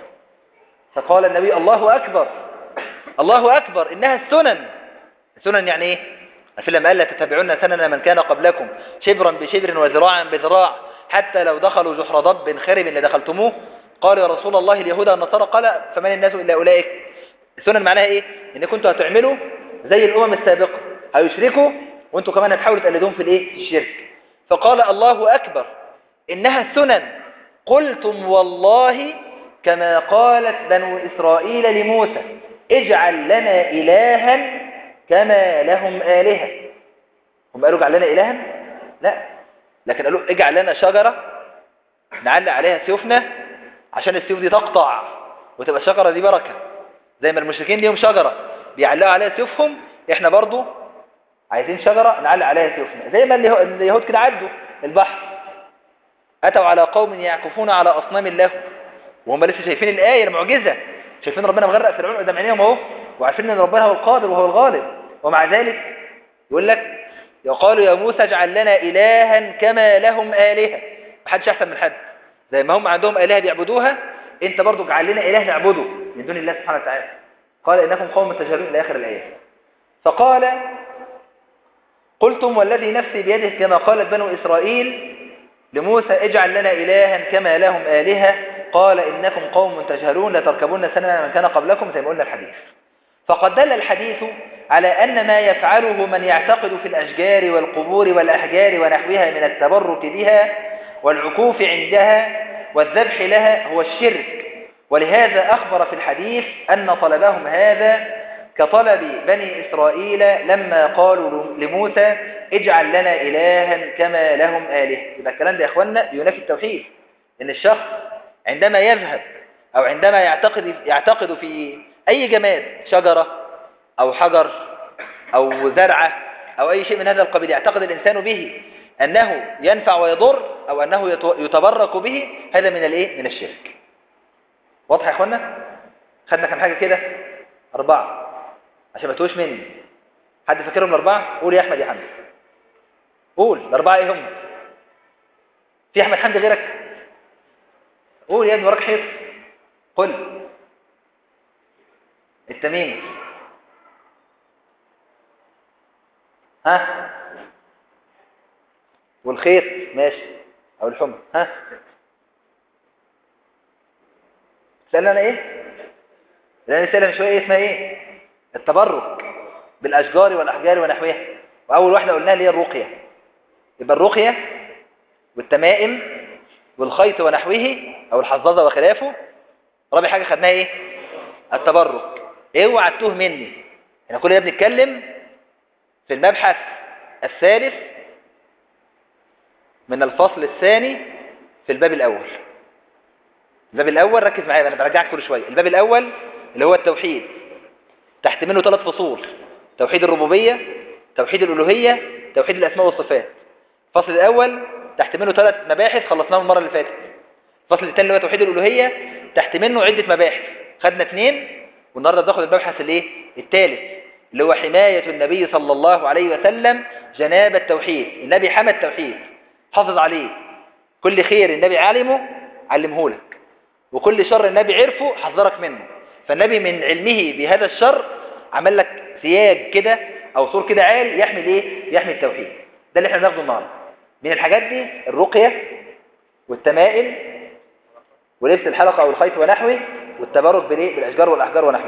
فقال النبي الله اكبر الله أكبر إنها السنن السنن يعني إيه عارفين لما قال لا تتبعون سنن من كان قبلكم شبرا بشبر وذراعا بذراع حتى لو دخلوا جحر ضب خرب اللي دخلتموه قالوا يا رسول الله اليهود والنصارى قال فمن الناس إلا أولئك السنن معناها إيه إن كنتوا هتعملوا زي الأمم السابقة هيشركوا وانتوا كمان هتحاولوا تقلدوهم في الإيه في الشرك فقال الله أكبر إنها السنن قلتم والله كما قالت بنو إسرائيل لموسى اجعل لنا إلها كما لهم آلهة هم قالوا اجعل لنا إلها لا لكن قالوا اجعل لنا شجرة نعلق عليها سيوفنا عشان السيوف دي تقطع وتبقى الشجرة دي بركة زي ما المشركين ليهم شجرة بيعلقوا عليها سيوفهم احنا برضو عايزين شجرة نعلق عليها سيوفنا زي ما اليهود كده عدوا البحر أتوا على قوم يعكفون على أصنام الله وهم لسه شايفين الآية المعجزة شايفين ربنا مغرق فرعون قدام عينيهم اهو وعارفين ان ربنا هو القادر وهو الغالب ومع ذلك يقول لك يقال يا موسى اجعل لنا إلها كما لهم آلهة محدش أحسن من حد زي ما هم عندهم آلهة بيعبدوها انت برضو اجعل لنا إله نعبده من دون الله سبحانه وتعالى قال إنكم قوم تجهلون إلى آخر الآية فقال قلتم والذي نفسي بيده كما قالت بنو إسرائيل لموسى اجعل لنا إلها كما لهم آلهة قال إنكم قوم تجهلون لتركبون سنة من كان قبلكم زي ما قلنا الحديث فقد دل الحديث على أن ما يفعله من يعتقد في الأشجار والقبور والأحجار ونحوها من التبرك بها والعكوف عندها والذبح لها هو الشرك ولهذا أخبر في الحديث أن طلبهم هذا كطلب بني إسرائيل لما قالوا لموسى اجعل لنا إلها كما لهم آله يبقى الكلام ده يا أخوانا ينافي التوحيد إن الشخص عندما يذهب أو عندما يعتقد, يعتقد في أي جماد شجرة أو حجر أو زرعة أو أي شيء من هذا القبيل يعتقد الإنسان به أنه ينفع ويضر أو أنه يتبرك به هذا من الإيه؟ من الشرك واضح يا أخوانا؟ خدنا كم حاجة كده؟ أربعة عشان ما تقولش مني حد فاكرهم الأربعة؟ قول يا أحمد يا حمد قول الأربعة إيه هم؟ في أحمد حمد غيرك؟ قول يا ابني وراك حيط قل التميمة ها والخيط ماشي او الحمى ها سألنا انا ايه لان سألنا من شوية ايه اسمها ايه التبرك بالاشجار والاحجار ونحوها واول واحدة قلناها اللي هي الرقية يبقى الرقية والتمائم والخيط ونحوه او الحظاظة وخلافه رابع حاجة خدناها ايه التبرك اوعى تتوه مني احنا كل ده بنتكلم في المبحث الثالث من الفصل الثاني في الباب الاول الباب الاول ركز معايا انا برجعك كل شويه الباب الاول اللي هو التوحيد تحت منه ثلاث فصول توحيد الربوبيه توحيد الالوهيه توحيد الاسماء والصفات الفصل الاول تحت منه ثلاث مباحث خلصناهم المره اللي فاتت الفصل الثاني اللي هو توحيد الالوهيه تحت منه عده مباحث خدنا اثنين والنهارده بناخد المبحث الايه الثالث اللي هو حمايه النبي صلى الله عليه وسلم جناب التوحيد النبي حمى التوحيد حافظ عليه كل خير النبي علمه علمه لك وكل شر النبي عرفه حذرك منه فالنبي من علمه بهذا الشر عمل لك سياج كده او سور كده عالي يحمي ايه يحمي التوحيد ده اللي احنا بناخده النهارده من الحاجات دي الرقيه والتمائم ولبس الحلقه او الخيط ونحوه والتبرك بالايه بالاشجار والاحجار ونحوه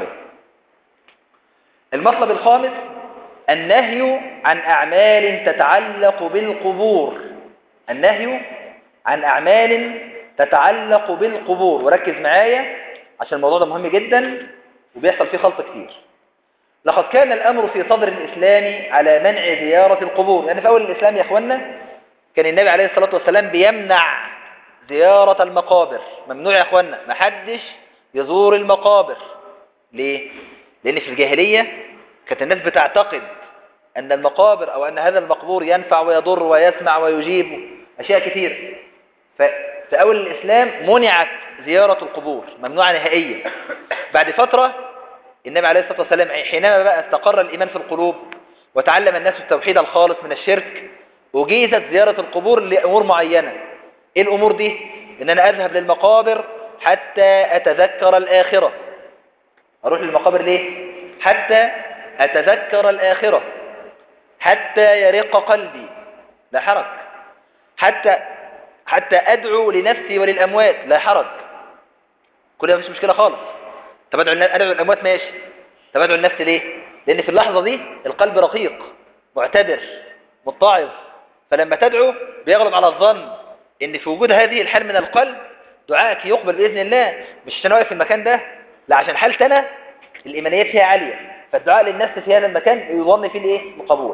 المطلب الخامس النهي عن اعمال تتعلق بالقبور النهي عن أعمال تتعلق بالقبور وركز معايا عشان الموضوع ده مهم جدا وبيحصل فيه خلط كتير لقد كان الأمر في صدر الإسلام على منع زيارة القبور لأن في أول الإسلام يا أخوانا كان النبي عليه الصلاة والسلام بيمنع زيارة المقابر ممنوع يا أخوانا محدش يزور المقابر ليه؟ لأن في الجاهلية كانت الناس بتعتقد أن المقابر أو أن هذا المقبور ينفع ويضر ويسمع ويجيب أشياء كثير ففي أول الإسلام منعت زيارة القبور ممنوعة نهائيا بعد فترة النبي عليه الصلاة والسلام حينما بقى استقر الإيمان في القلوب وتعلم الناس التوحيد الخالص من الشرك وجيزت زيارة القبور لأمور معينة إيه الأمور دي؟ إن أنا أذهب للمقابر حتى أتذكر الآخرة أروح للمقابر ليه؟ حتى أتذكر الآخرة حتى يرق قلبي لا حرج حتى حتى أدعو لنفسي وللأموات لا حرج كل ده مش مشكلة خالص طب أدعو أدعو للأموات ماشي طب أدعو لنفسي ليه لأن في اللحظة دي القلب رقيق معتبر متعظ فلما تدعو بيغلب على الظن ان في وجود هذه الحال من القلب دعائك يقبل بإذن الله مش عشان واقف في المكان ده لا عشان حالتي أنا الإيمانيات فيها عالية فالدعاء للنفس في هذا المكان يظن فيه الايه القبول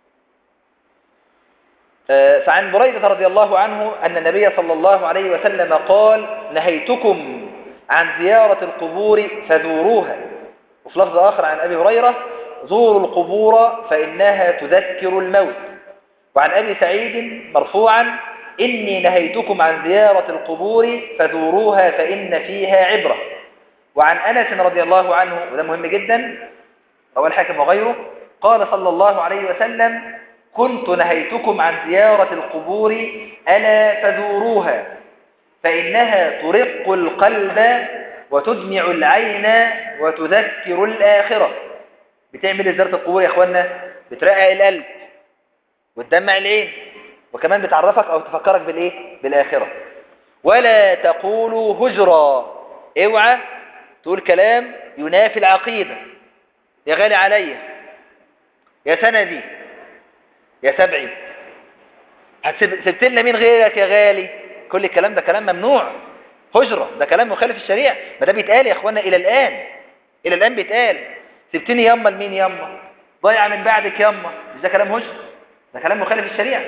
فعن بريدة رضي الله عنه أن النبي صلى الله عليه وسلم قال نهيتكم عن زيارة القبور فزوروها وفي لفظ آخر عن أبي هريرة زوروا القبور فإنها تذكر الموت وعن أبي سعيد مرفوعا إني نهيتكم عن زيارة القبور فزوروها فإن فيها عبرة وعن أنس رضي الله عنه وده مهم جدا رواه الحاكم وغيره قال صلى الله عليه وسلم كنت نهيتكم عن زيارة القبور ألا فزوروها فإنها ترق القلب وتدمع العين وتذكر الآخرة بتعمل زيارة القبور يا أخوانا بترقع القلب وتدمع العين وكمان بتعرفك أو تفكرك بالإيه؟ بالآخرة ولا تقولوا هجرا اوعى تقول كلام ينافي العقيدة يا غالي عليا يا سندي يا سبعي سبت لنا مين غيرك يا غالي كل الكلام ده كلام ممنوع هجرة ده كلام مخالف الشريعة ما ده بيتقال يا اخوانا الى الان الى الان بيتقال سبتني يما لمين يما ضيع من بعدك يما مش ده كلام هجرة ده كلام مخالف الشريعة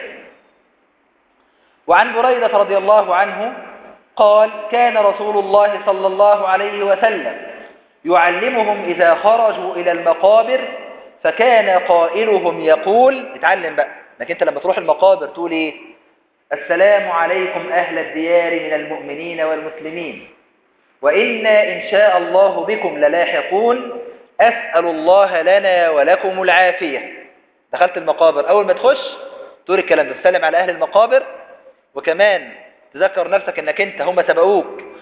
وعن بريدة رضي الله عنه قال كان رسول الله صلى الله عليه وسلم يعلمهم إذا خرجوا إلى المقابر فكان قائلهم يقول اتعلم بقى انك انت لما تروح المقابر تقول ايه السلام عليكم أهل الديار من المؤمنين والمسلمين وإنا إن شاء الله بكم للاحقون أسأل الله لنا ولكم العافية دخلت المقابر أول ما تخش تقول الكلام ده تسلم على أهل المقابر وكمان تذكر نفسك انك انت هم سبقوك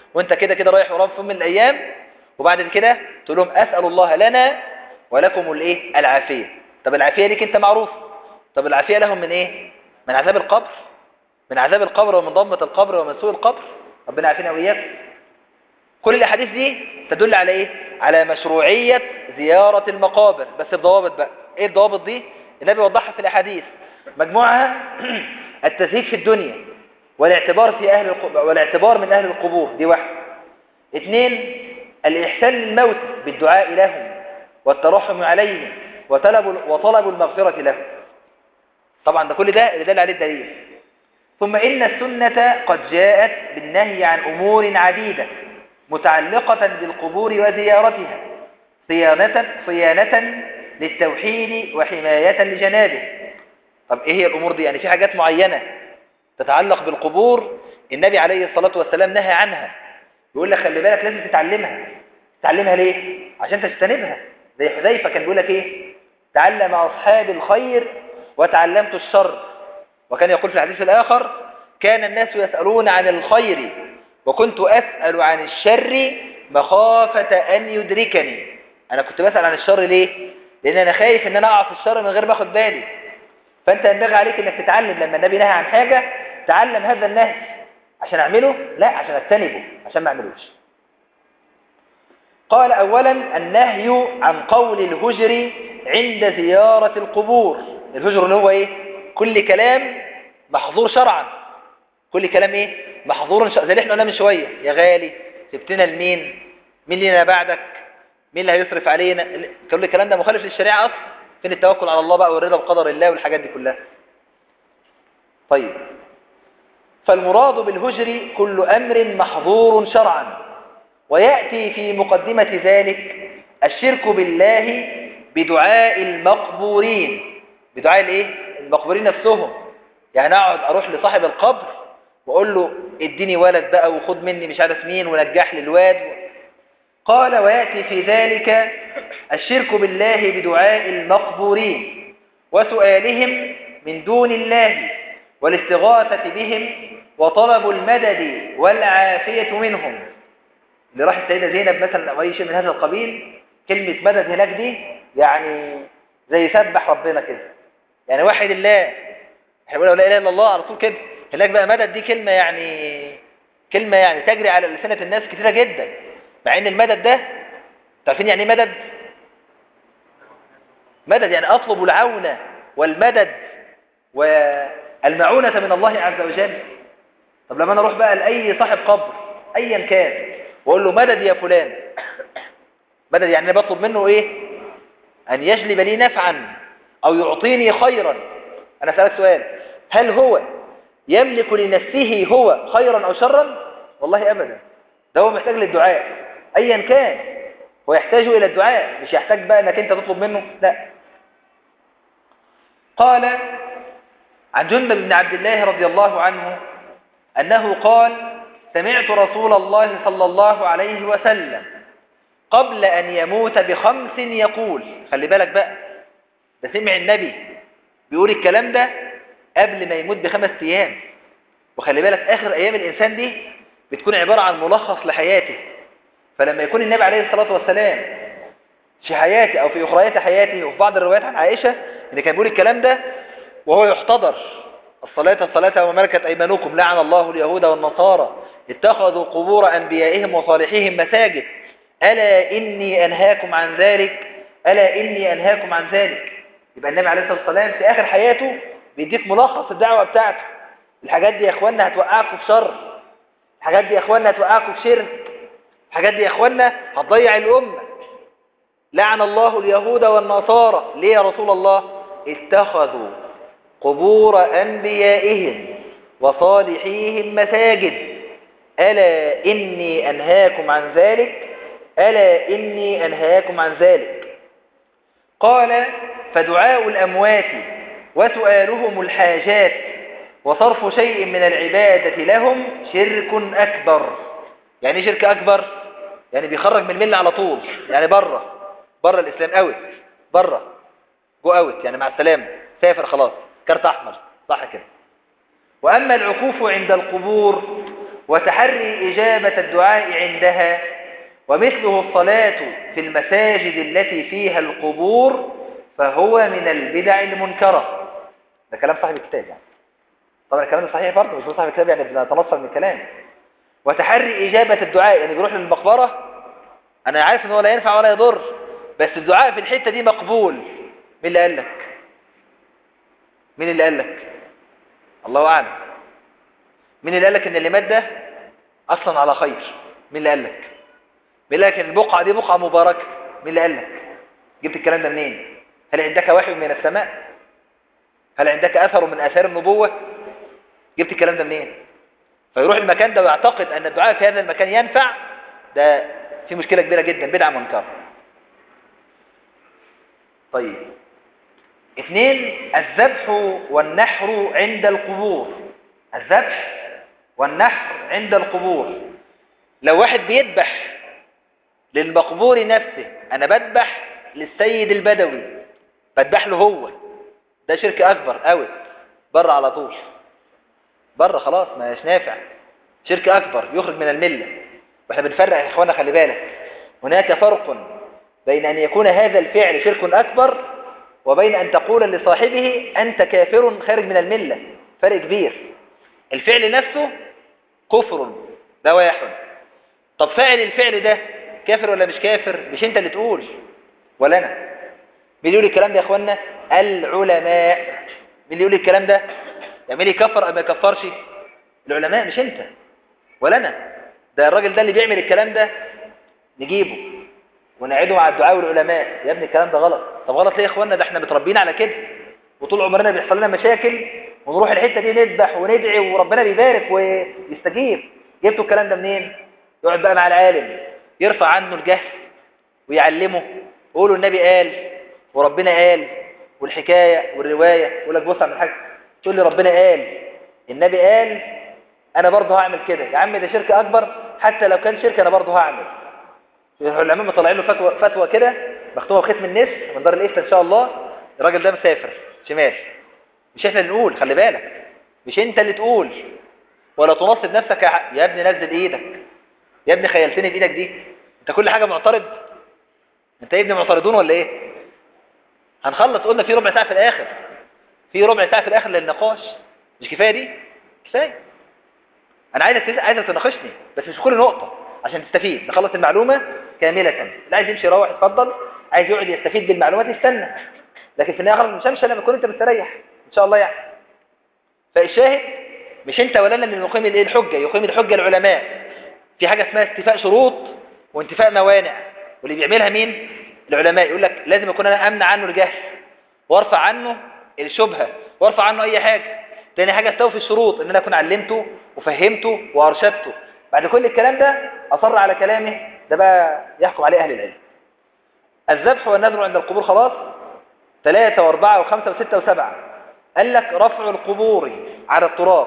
وانت كده كده رايح وراهم في يوم من الايام وبعد كده تقول لهم اسال الله لنا ولكم الايه العافيه طب العافيه ليك انت معروف طب العافيه لهم من ايه من عذاب القبر من عذاب القبر ومن ضمه القبر ومن سوء القبر ربنا يعافينا واياكم كل الاحاديث دي تدل على ايه على مشروعيه زياره المقابر بس بضوابط بقى ايه الضوابط دي النبي وضحها في الاحاديث مجموعها التزهيد في الدنيا والاعتبار في اهل القبور والاعتبار من اهل القبور دي واحده اثنين الاحسان للموت بالدعاء لهم والترحم عليهم وطلب وطلب المغفره لهم طبعا ده كل ده اللي دل عليه الدليل ثم إن السنة قد جاءت بالنهي عن أمور عديدة متعلقة بالقبور وزيارتها صيانة, صيانة للتوحيد وحماية لجنابه طب إيه هي الأمور دي؟ يعني في حاجات معينة تتعلق بالقبور النبي عليه الصلاة والسلام نهى عنها يقول لك خلي بالك لازم تتعلمها تتعلمها ليه؟ عشان تجتنبها زي حذيفة كان بيقول لك إيه؟ تعلم أصحاب الخير وتعلمت الشر وكان يقول في الحديث الآخر كان الناس يسألون عن الخير وكنت أسأل عن الشر مخافة أن يدركني أنا كنت بسأل عن الشر ليه؟ لأن أنا خايف أن أنا أقع في الشر من غير ما أخد بالي فأنت ينبغي عليك أنك تتعلم لما النبي نهى عن حاجة تعلم هذا النهي عشان أعمله؟ لا عشان أجتنبه عشان ما أعملوش قال أولا النهي عن قول الهجر عند زيارة القبور الهجر اللي هو إيه؟ كل كلام محظور شرعا كل كلام ايه محظور شرعا زي اللي احنا قلنا من شويه يا غالي سبتنا لمين مين لنا بعدك مين اللي هيصرف علينا كل الكلام ده مخالف للشريعه اصلا فين التوكل على الله بقى والرضا بقدر الله والحاجات دي كلها طيب فالمراد بالهجر كل امر محظور شرعا وياتي في مقدمه ذلك الشرك بالله بدعاء المقبورين بدعاء الايه المقبورين نفسهم يعني اقعد اروح لصاحب القبر واقول له اديني ولد بقى وخد مني مش عارف مين ونجح لي الواد قال وياتي في ذلك الشرك بالله بدعاء المقبورين وسؤالهم من دون الله والاستغاثة بهم وطلب المدد والعافية منهم اللي راح السيدة زينب مثلا أو أي شيء من هذا القبيل كلمة مدد هناك دي يعني زي سبح ربنا كده يعني واحد الله احنا بنقول لا اله الا الله على طول كده هناك بقى مدد دي كلمه يعني كلمه يعني تجري على لسانه الناس كثيره جدا مع ان المدد ده عارفين يعني ايه مدد مدد يعني اطلب العون والمدد والمعونه من الله عز وجل طب لما انا اروح بقى لاي صاحب قبر ايا كان واقول له مدد يا فلان مدد يعني انا بطلب منه ايه ان يجلب لي نفعا او يعطيني خيرا انا اسالك سؤال هل هو يملك لنفسه هو خيرا او شرا والله ابدا ده هو محتاج للدعاء ايا كان هو يحتاج الى الدعاء مش يحتاج بقى انك انت تطلب منه لا قال عن جندب بن عبد الله رضي الله عنه انه قال سمعت رسول الله صلى الله عليه وسلم قبل ان يموت بخمس يقول خلي بالك بقى ده سمع النبي بيقول الكلام ده قبل ما يموت بخمس ايام وخلي بالك اخر ايام الانسان دي بتكون عبارة عن ملخص لحياته فلما يكون النبي عليه الصلاة والسلام في حياته او في اخريات حياته وفي بعض الروايات عن عائشة ان كان بيقول الكلام ده وهو يحتضر الصلاة الصلاة وما ملكت ايمانكم لعن الله اليهود والنصارى اتخذوا قبور انبيائهم وصالحيهم مساجد الا اني انهاكم عن ذلك الا اني انهاكم عن ذلك يبقى النبي عليه الصلاة والسلام في آخر حياته بيديك ملخص الدعوة بتاعته الحاجات دي يا اخوانا هتوقعكم في شر الحاجات دي يا اخوانا هتوقعكم في شرك الحاجات دي يا اخوانا هتضيع الأمة لعن الله اليهود والنصارى ليه يا رسول الله اتخذوا قبور أنبيائهم وصالحيهم مساجد ألا إني أنهاكم عن ذلك ألا إني أنهاكم عن ذلك قال فدعاء الأموات وسؤالهم الحاجات وصرف شيء من العبادة لهم شرك أكبر يعني شرك أكبر يعني بيخرج من الملة على طول يعني بره بره الإسلام أوت بره جو أوت يعني مع السلامة سافر خلاص كارت أحمر صح كده وأما العكوف عند القبور وتحري إجابة الدعاء عندها ومثله الصلاة في المساجد التي فيها القبور فهو من البدع المنكرة ده كلام صاحب الكتاب يعني طبعا الكلام ده صحيح برضه مش صاحب الكتاب يعني بنتنصر من الكلام وتحري إجابة الدعاء يعني بيروح للمقبرة أنا عارف إن هو لا ينفع ولا يضر بس الدعاء في الحتة دي مقبول مين اللي قال لك مين اللي قال لك الله أعلم مين اللي قال لك إن اللي مات ده أصلا على خير مين اللي قال لك مين اللي قال لك إن البقعة دي بقعة مباركة مين اللي قال لك جبت الكلام ده منين هل عندك وحي من السماء هل عندك أثر من آثار النبوة جبت الكلام ده منين فيروح المكان ده ويعتقد أن الدعاء في هذا المكان ينفع ده في مشكلة كبيرة جدا بدعة منكرة طيب اثنين الذبح والنحر عند القبور الذبح والنحر عند القبور لو واحد بيذبح للمقبور نفسه انا بذبح للسيد البدوي بذبح له هو ده شرك اكبر قوي بره على طول بره خلاص مش نافع شرك اكبر يخرج من المله واحنا بنفرق يا اخوانا خلي بالك هناك فرق بين ان يكون هذا الفعل شرك اكبر وبين ان تقول لصاحبه انت كافر خارج من المله فرق كبير الفعل نفسه كفر ده واحد طب فاعل الفعل ده كافر ولا مش كافر مش انت اللي تقول ولا انا مين اللي يقول الكلام ده يا اخوانا العلماء مين اللي يقول الكلام ده يعمل يكفر او ما يكفرش العلماء مش انت ولا انا ده الراجل ده اللي بيعمل الكلام ده نجيبه ونعيده مع الدعاء والعلماء يا ابني الكلام ده غلط طب غلط ليه يا اخوانا ده احنا متربيين على كده وطول عمرنا بيحصل لنا مشاكل ونروح الحته دي نذبح وندعي وربنا بيبارك ويستجيب جبتوا الكلام ده منين يقعد بقى مع العالم يرفع عنه الجهل ويعلمه ويقولوا النبي قال وربنا قال والحكايه والروايه يقول لك بص على الحاج تقول لي ربنا قال النبي قال انا برضه هعمل كده يا عم ده شرك اكبر حتى لو كان شرك انا برضه هعمل العلماء مطلعين له فتوى فتوى كده مختومه بختم النسر من دار الافتاء ان شاء الله الراجل ده مسافر شمال مش احنا اللي نقول خلي بالك مش انت اللي تقول ولا تنصب نفسك يا, يا ابني نزل ايدك يا ابني خيلتني بايدك دي انت كل حاجه معترض انت يا ابني معترضون ولا ايه هنخلص قلنا في ربع ساعه في الاخر في ربع ساعه في الاخر للنقاش مش كفايه دي كفايه انا عايزك عايزك تناقشني بس مش في كل نقطه عشان تستفيد نخلص المعلومه كامله اللي عايز يمشي يروح اتفضل عايز يقعد يستفيد بالمعلومات يستنى لكن في النهايه خلاص مش همشي لما تكون انت مستريح ان شاء الله يعني فالشاهد مش انت ولا انا اللي نقيم الايه الحجه يقيم الحجه العلماء في حاجه اسمها استيفاء شروط وانتفاء موانع واللي بيعملها مين العلماء يقول لك لازم اكون انا امنع عنه الجهل وارفع عنه الشبهه وارفع عنه اي حاجه تاني حاجه استوفي الشروط ان انا اكون علمته وفهمته وارشدته بعد كل الكلام ده اصر على كلامه ده بقى يحكم عليه اهل العلم الذبح والنذر عند القبور خلاص ثلاثة واربعة وخمسة وستة وسبعة قال لك رفع القبور على التراب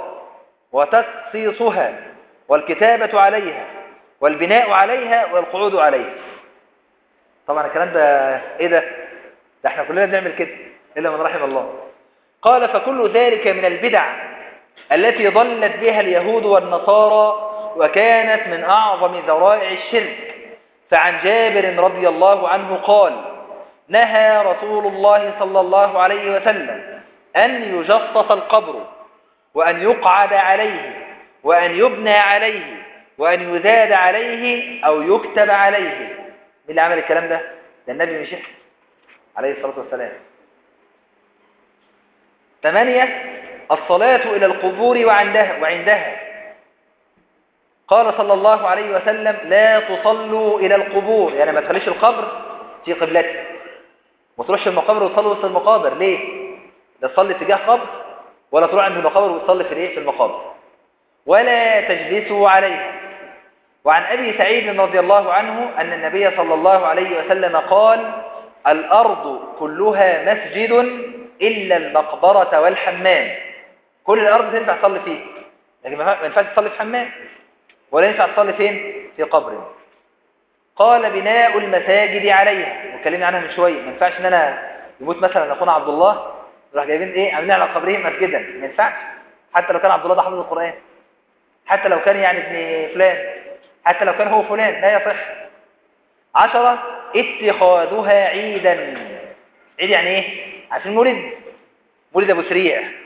وتخصيصها والكتابة عليها والبناء عليها والقعود عليها طبعا الكلام ده ايه ده ده احنا كلنا بنعمل كده الا من رحم الله قال فكل ذلك من البدع التي ضلت بها اليهود والنصارى وكانت من أعظم ذرائع الشرك فعن جابر رضي الله عنه قال نهى رسول الله صلى الله عليه وسلم أن يجصص القبر وأن يقعد عليه وأن يبنى عليه وأن يزاد عليه أو يكتب عليه مين اللي عمل الكلام ده؟ ده النبي مش إحنا عليه الصلاة والسلام ثمانية الصلاة إلى القبور وعندها, وعندها قال صلى الله عليه وسلم لا تصلوا إلى القبور يعني ما تخليش القبر في قبلتك ما تروحش المقابر وتصلي وسط المقابر ليه؟ لا تصلي تجاه قبر ولا تروح عند المقابر وتصلي في الايه في المقابر ولا تجلسوا عليها وعن أبي سعيد رضي الله عنه أن النبي صلى الله عليه وسلم قال الأرض كلها مسجد إلا المقبرة والحمام كل الأرض تنفع تصلي فيه لكن ما ينفعش تصلي في حمام ولا ينفع تصلي فين في قبر قال بناء المساجد عليها واتكلمنا عنها من شويه ما ينفعش ان انا يموت مثلا اخونا عبد الله نروح جايبين ايه عاملين على قبره مسجدا ما ينفعش حتى لو كان عبد الله ده حافظ القران حتى لو كان يعني ابن فلان حتى لو كان هو فلان لا يصح عشرة اتخاذها عيدا عيد يعني ايه عشان مولد مولد ابو سريع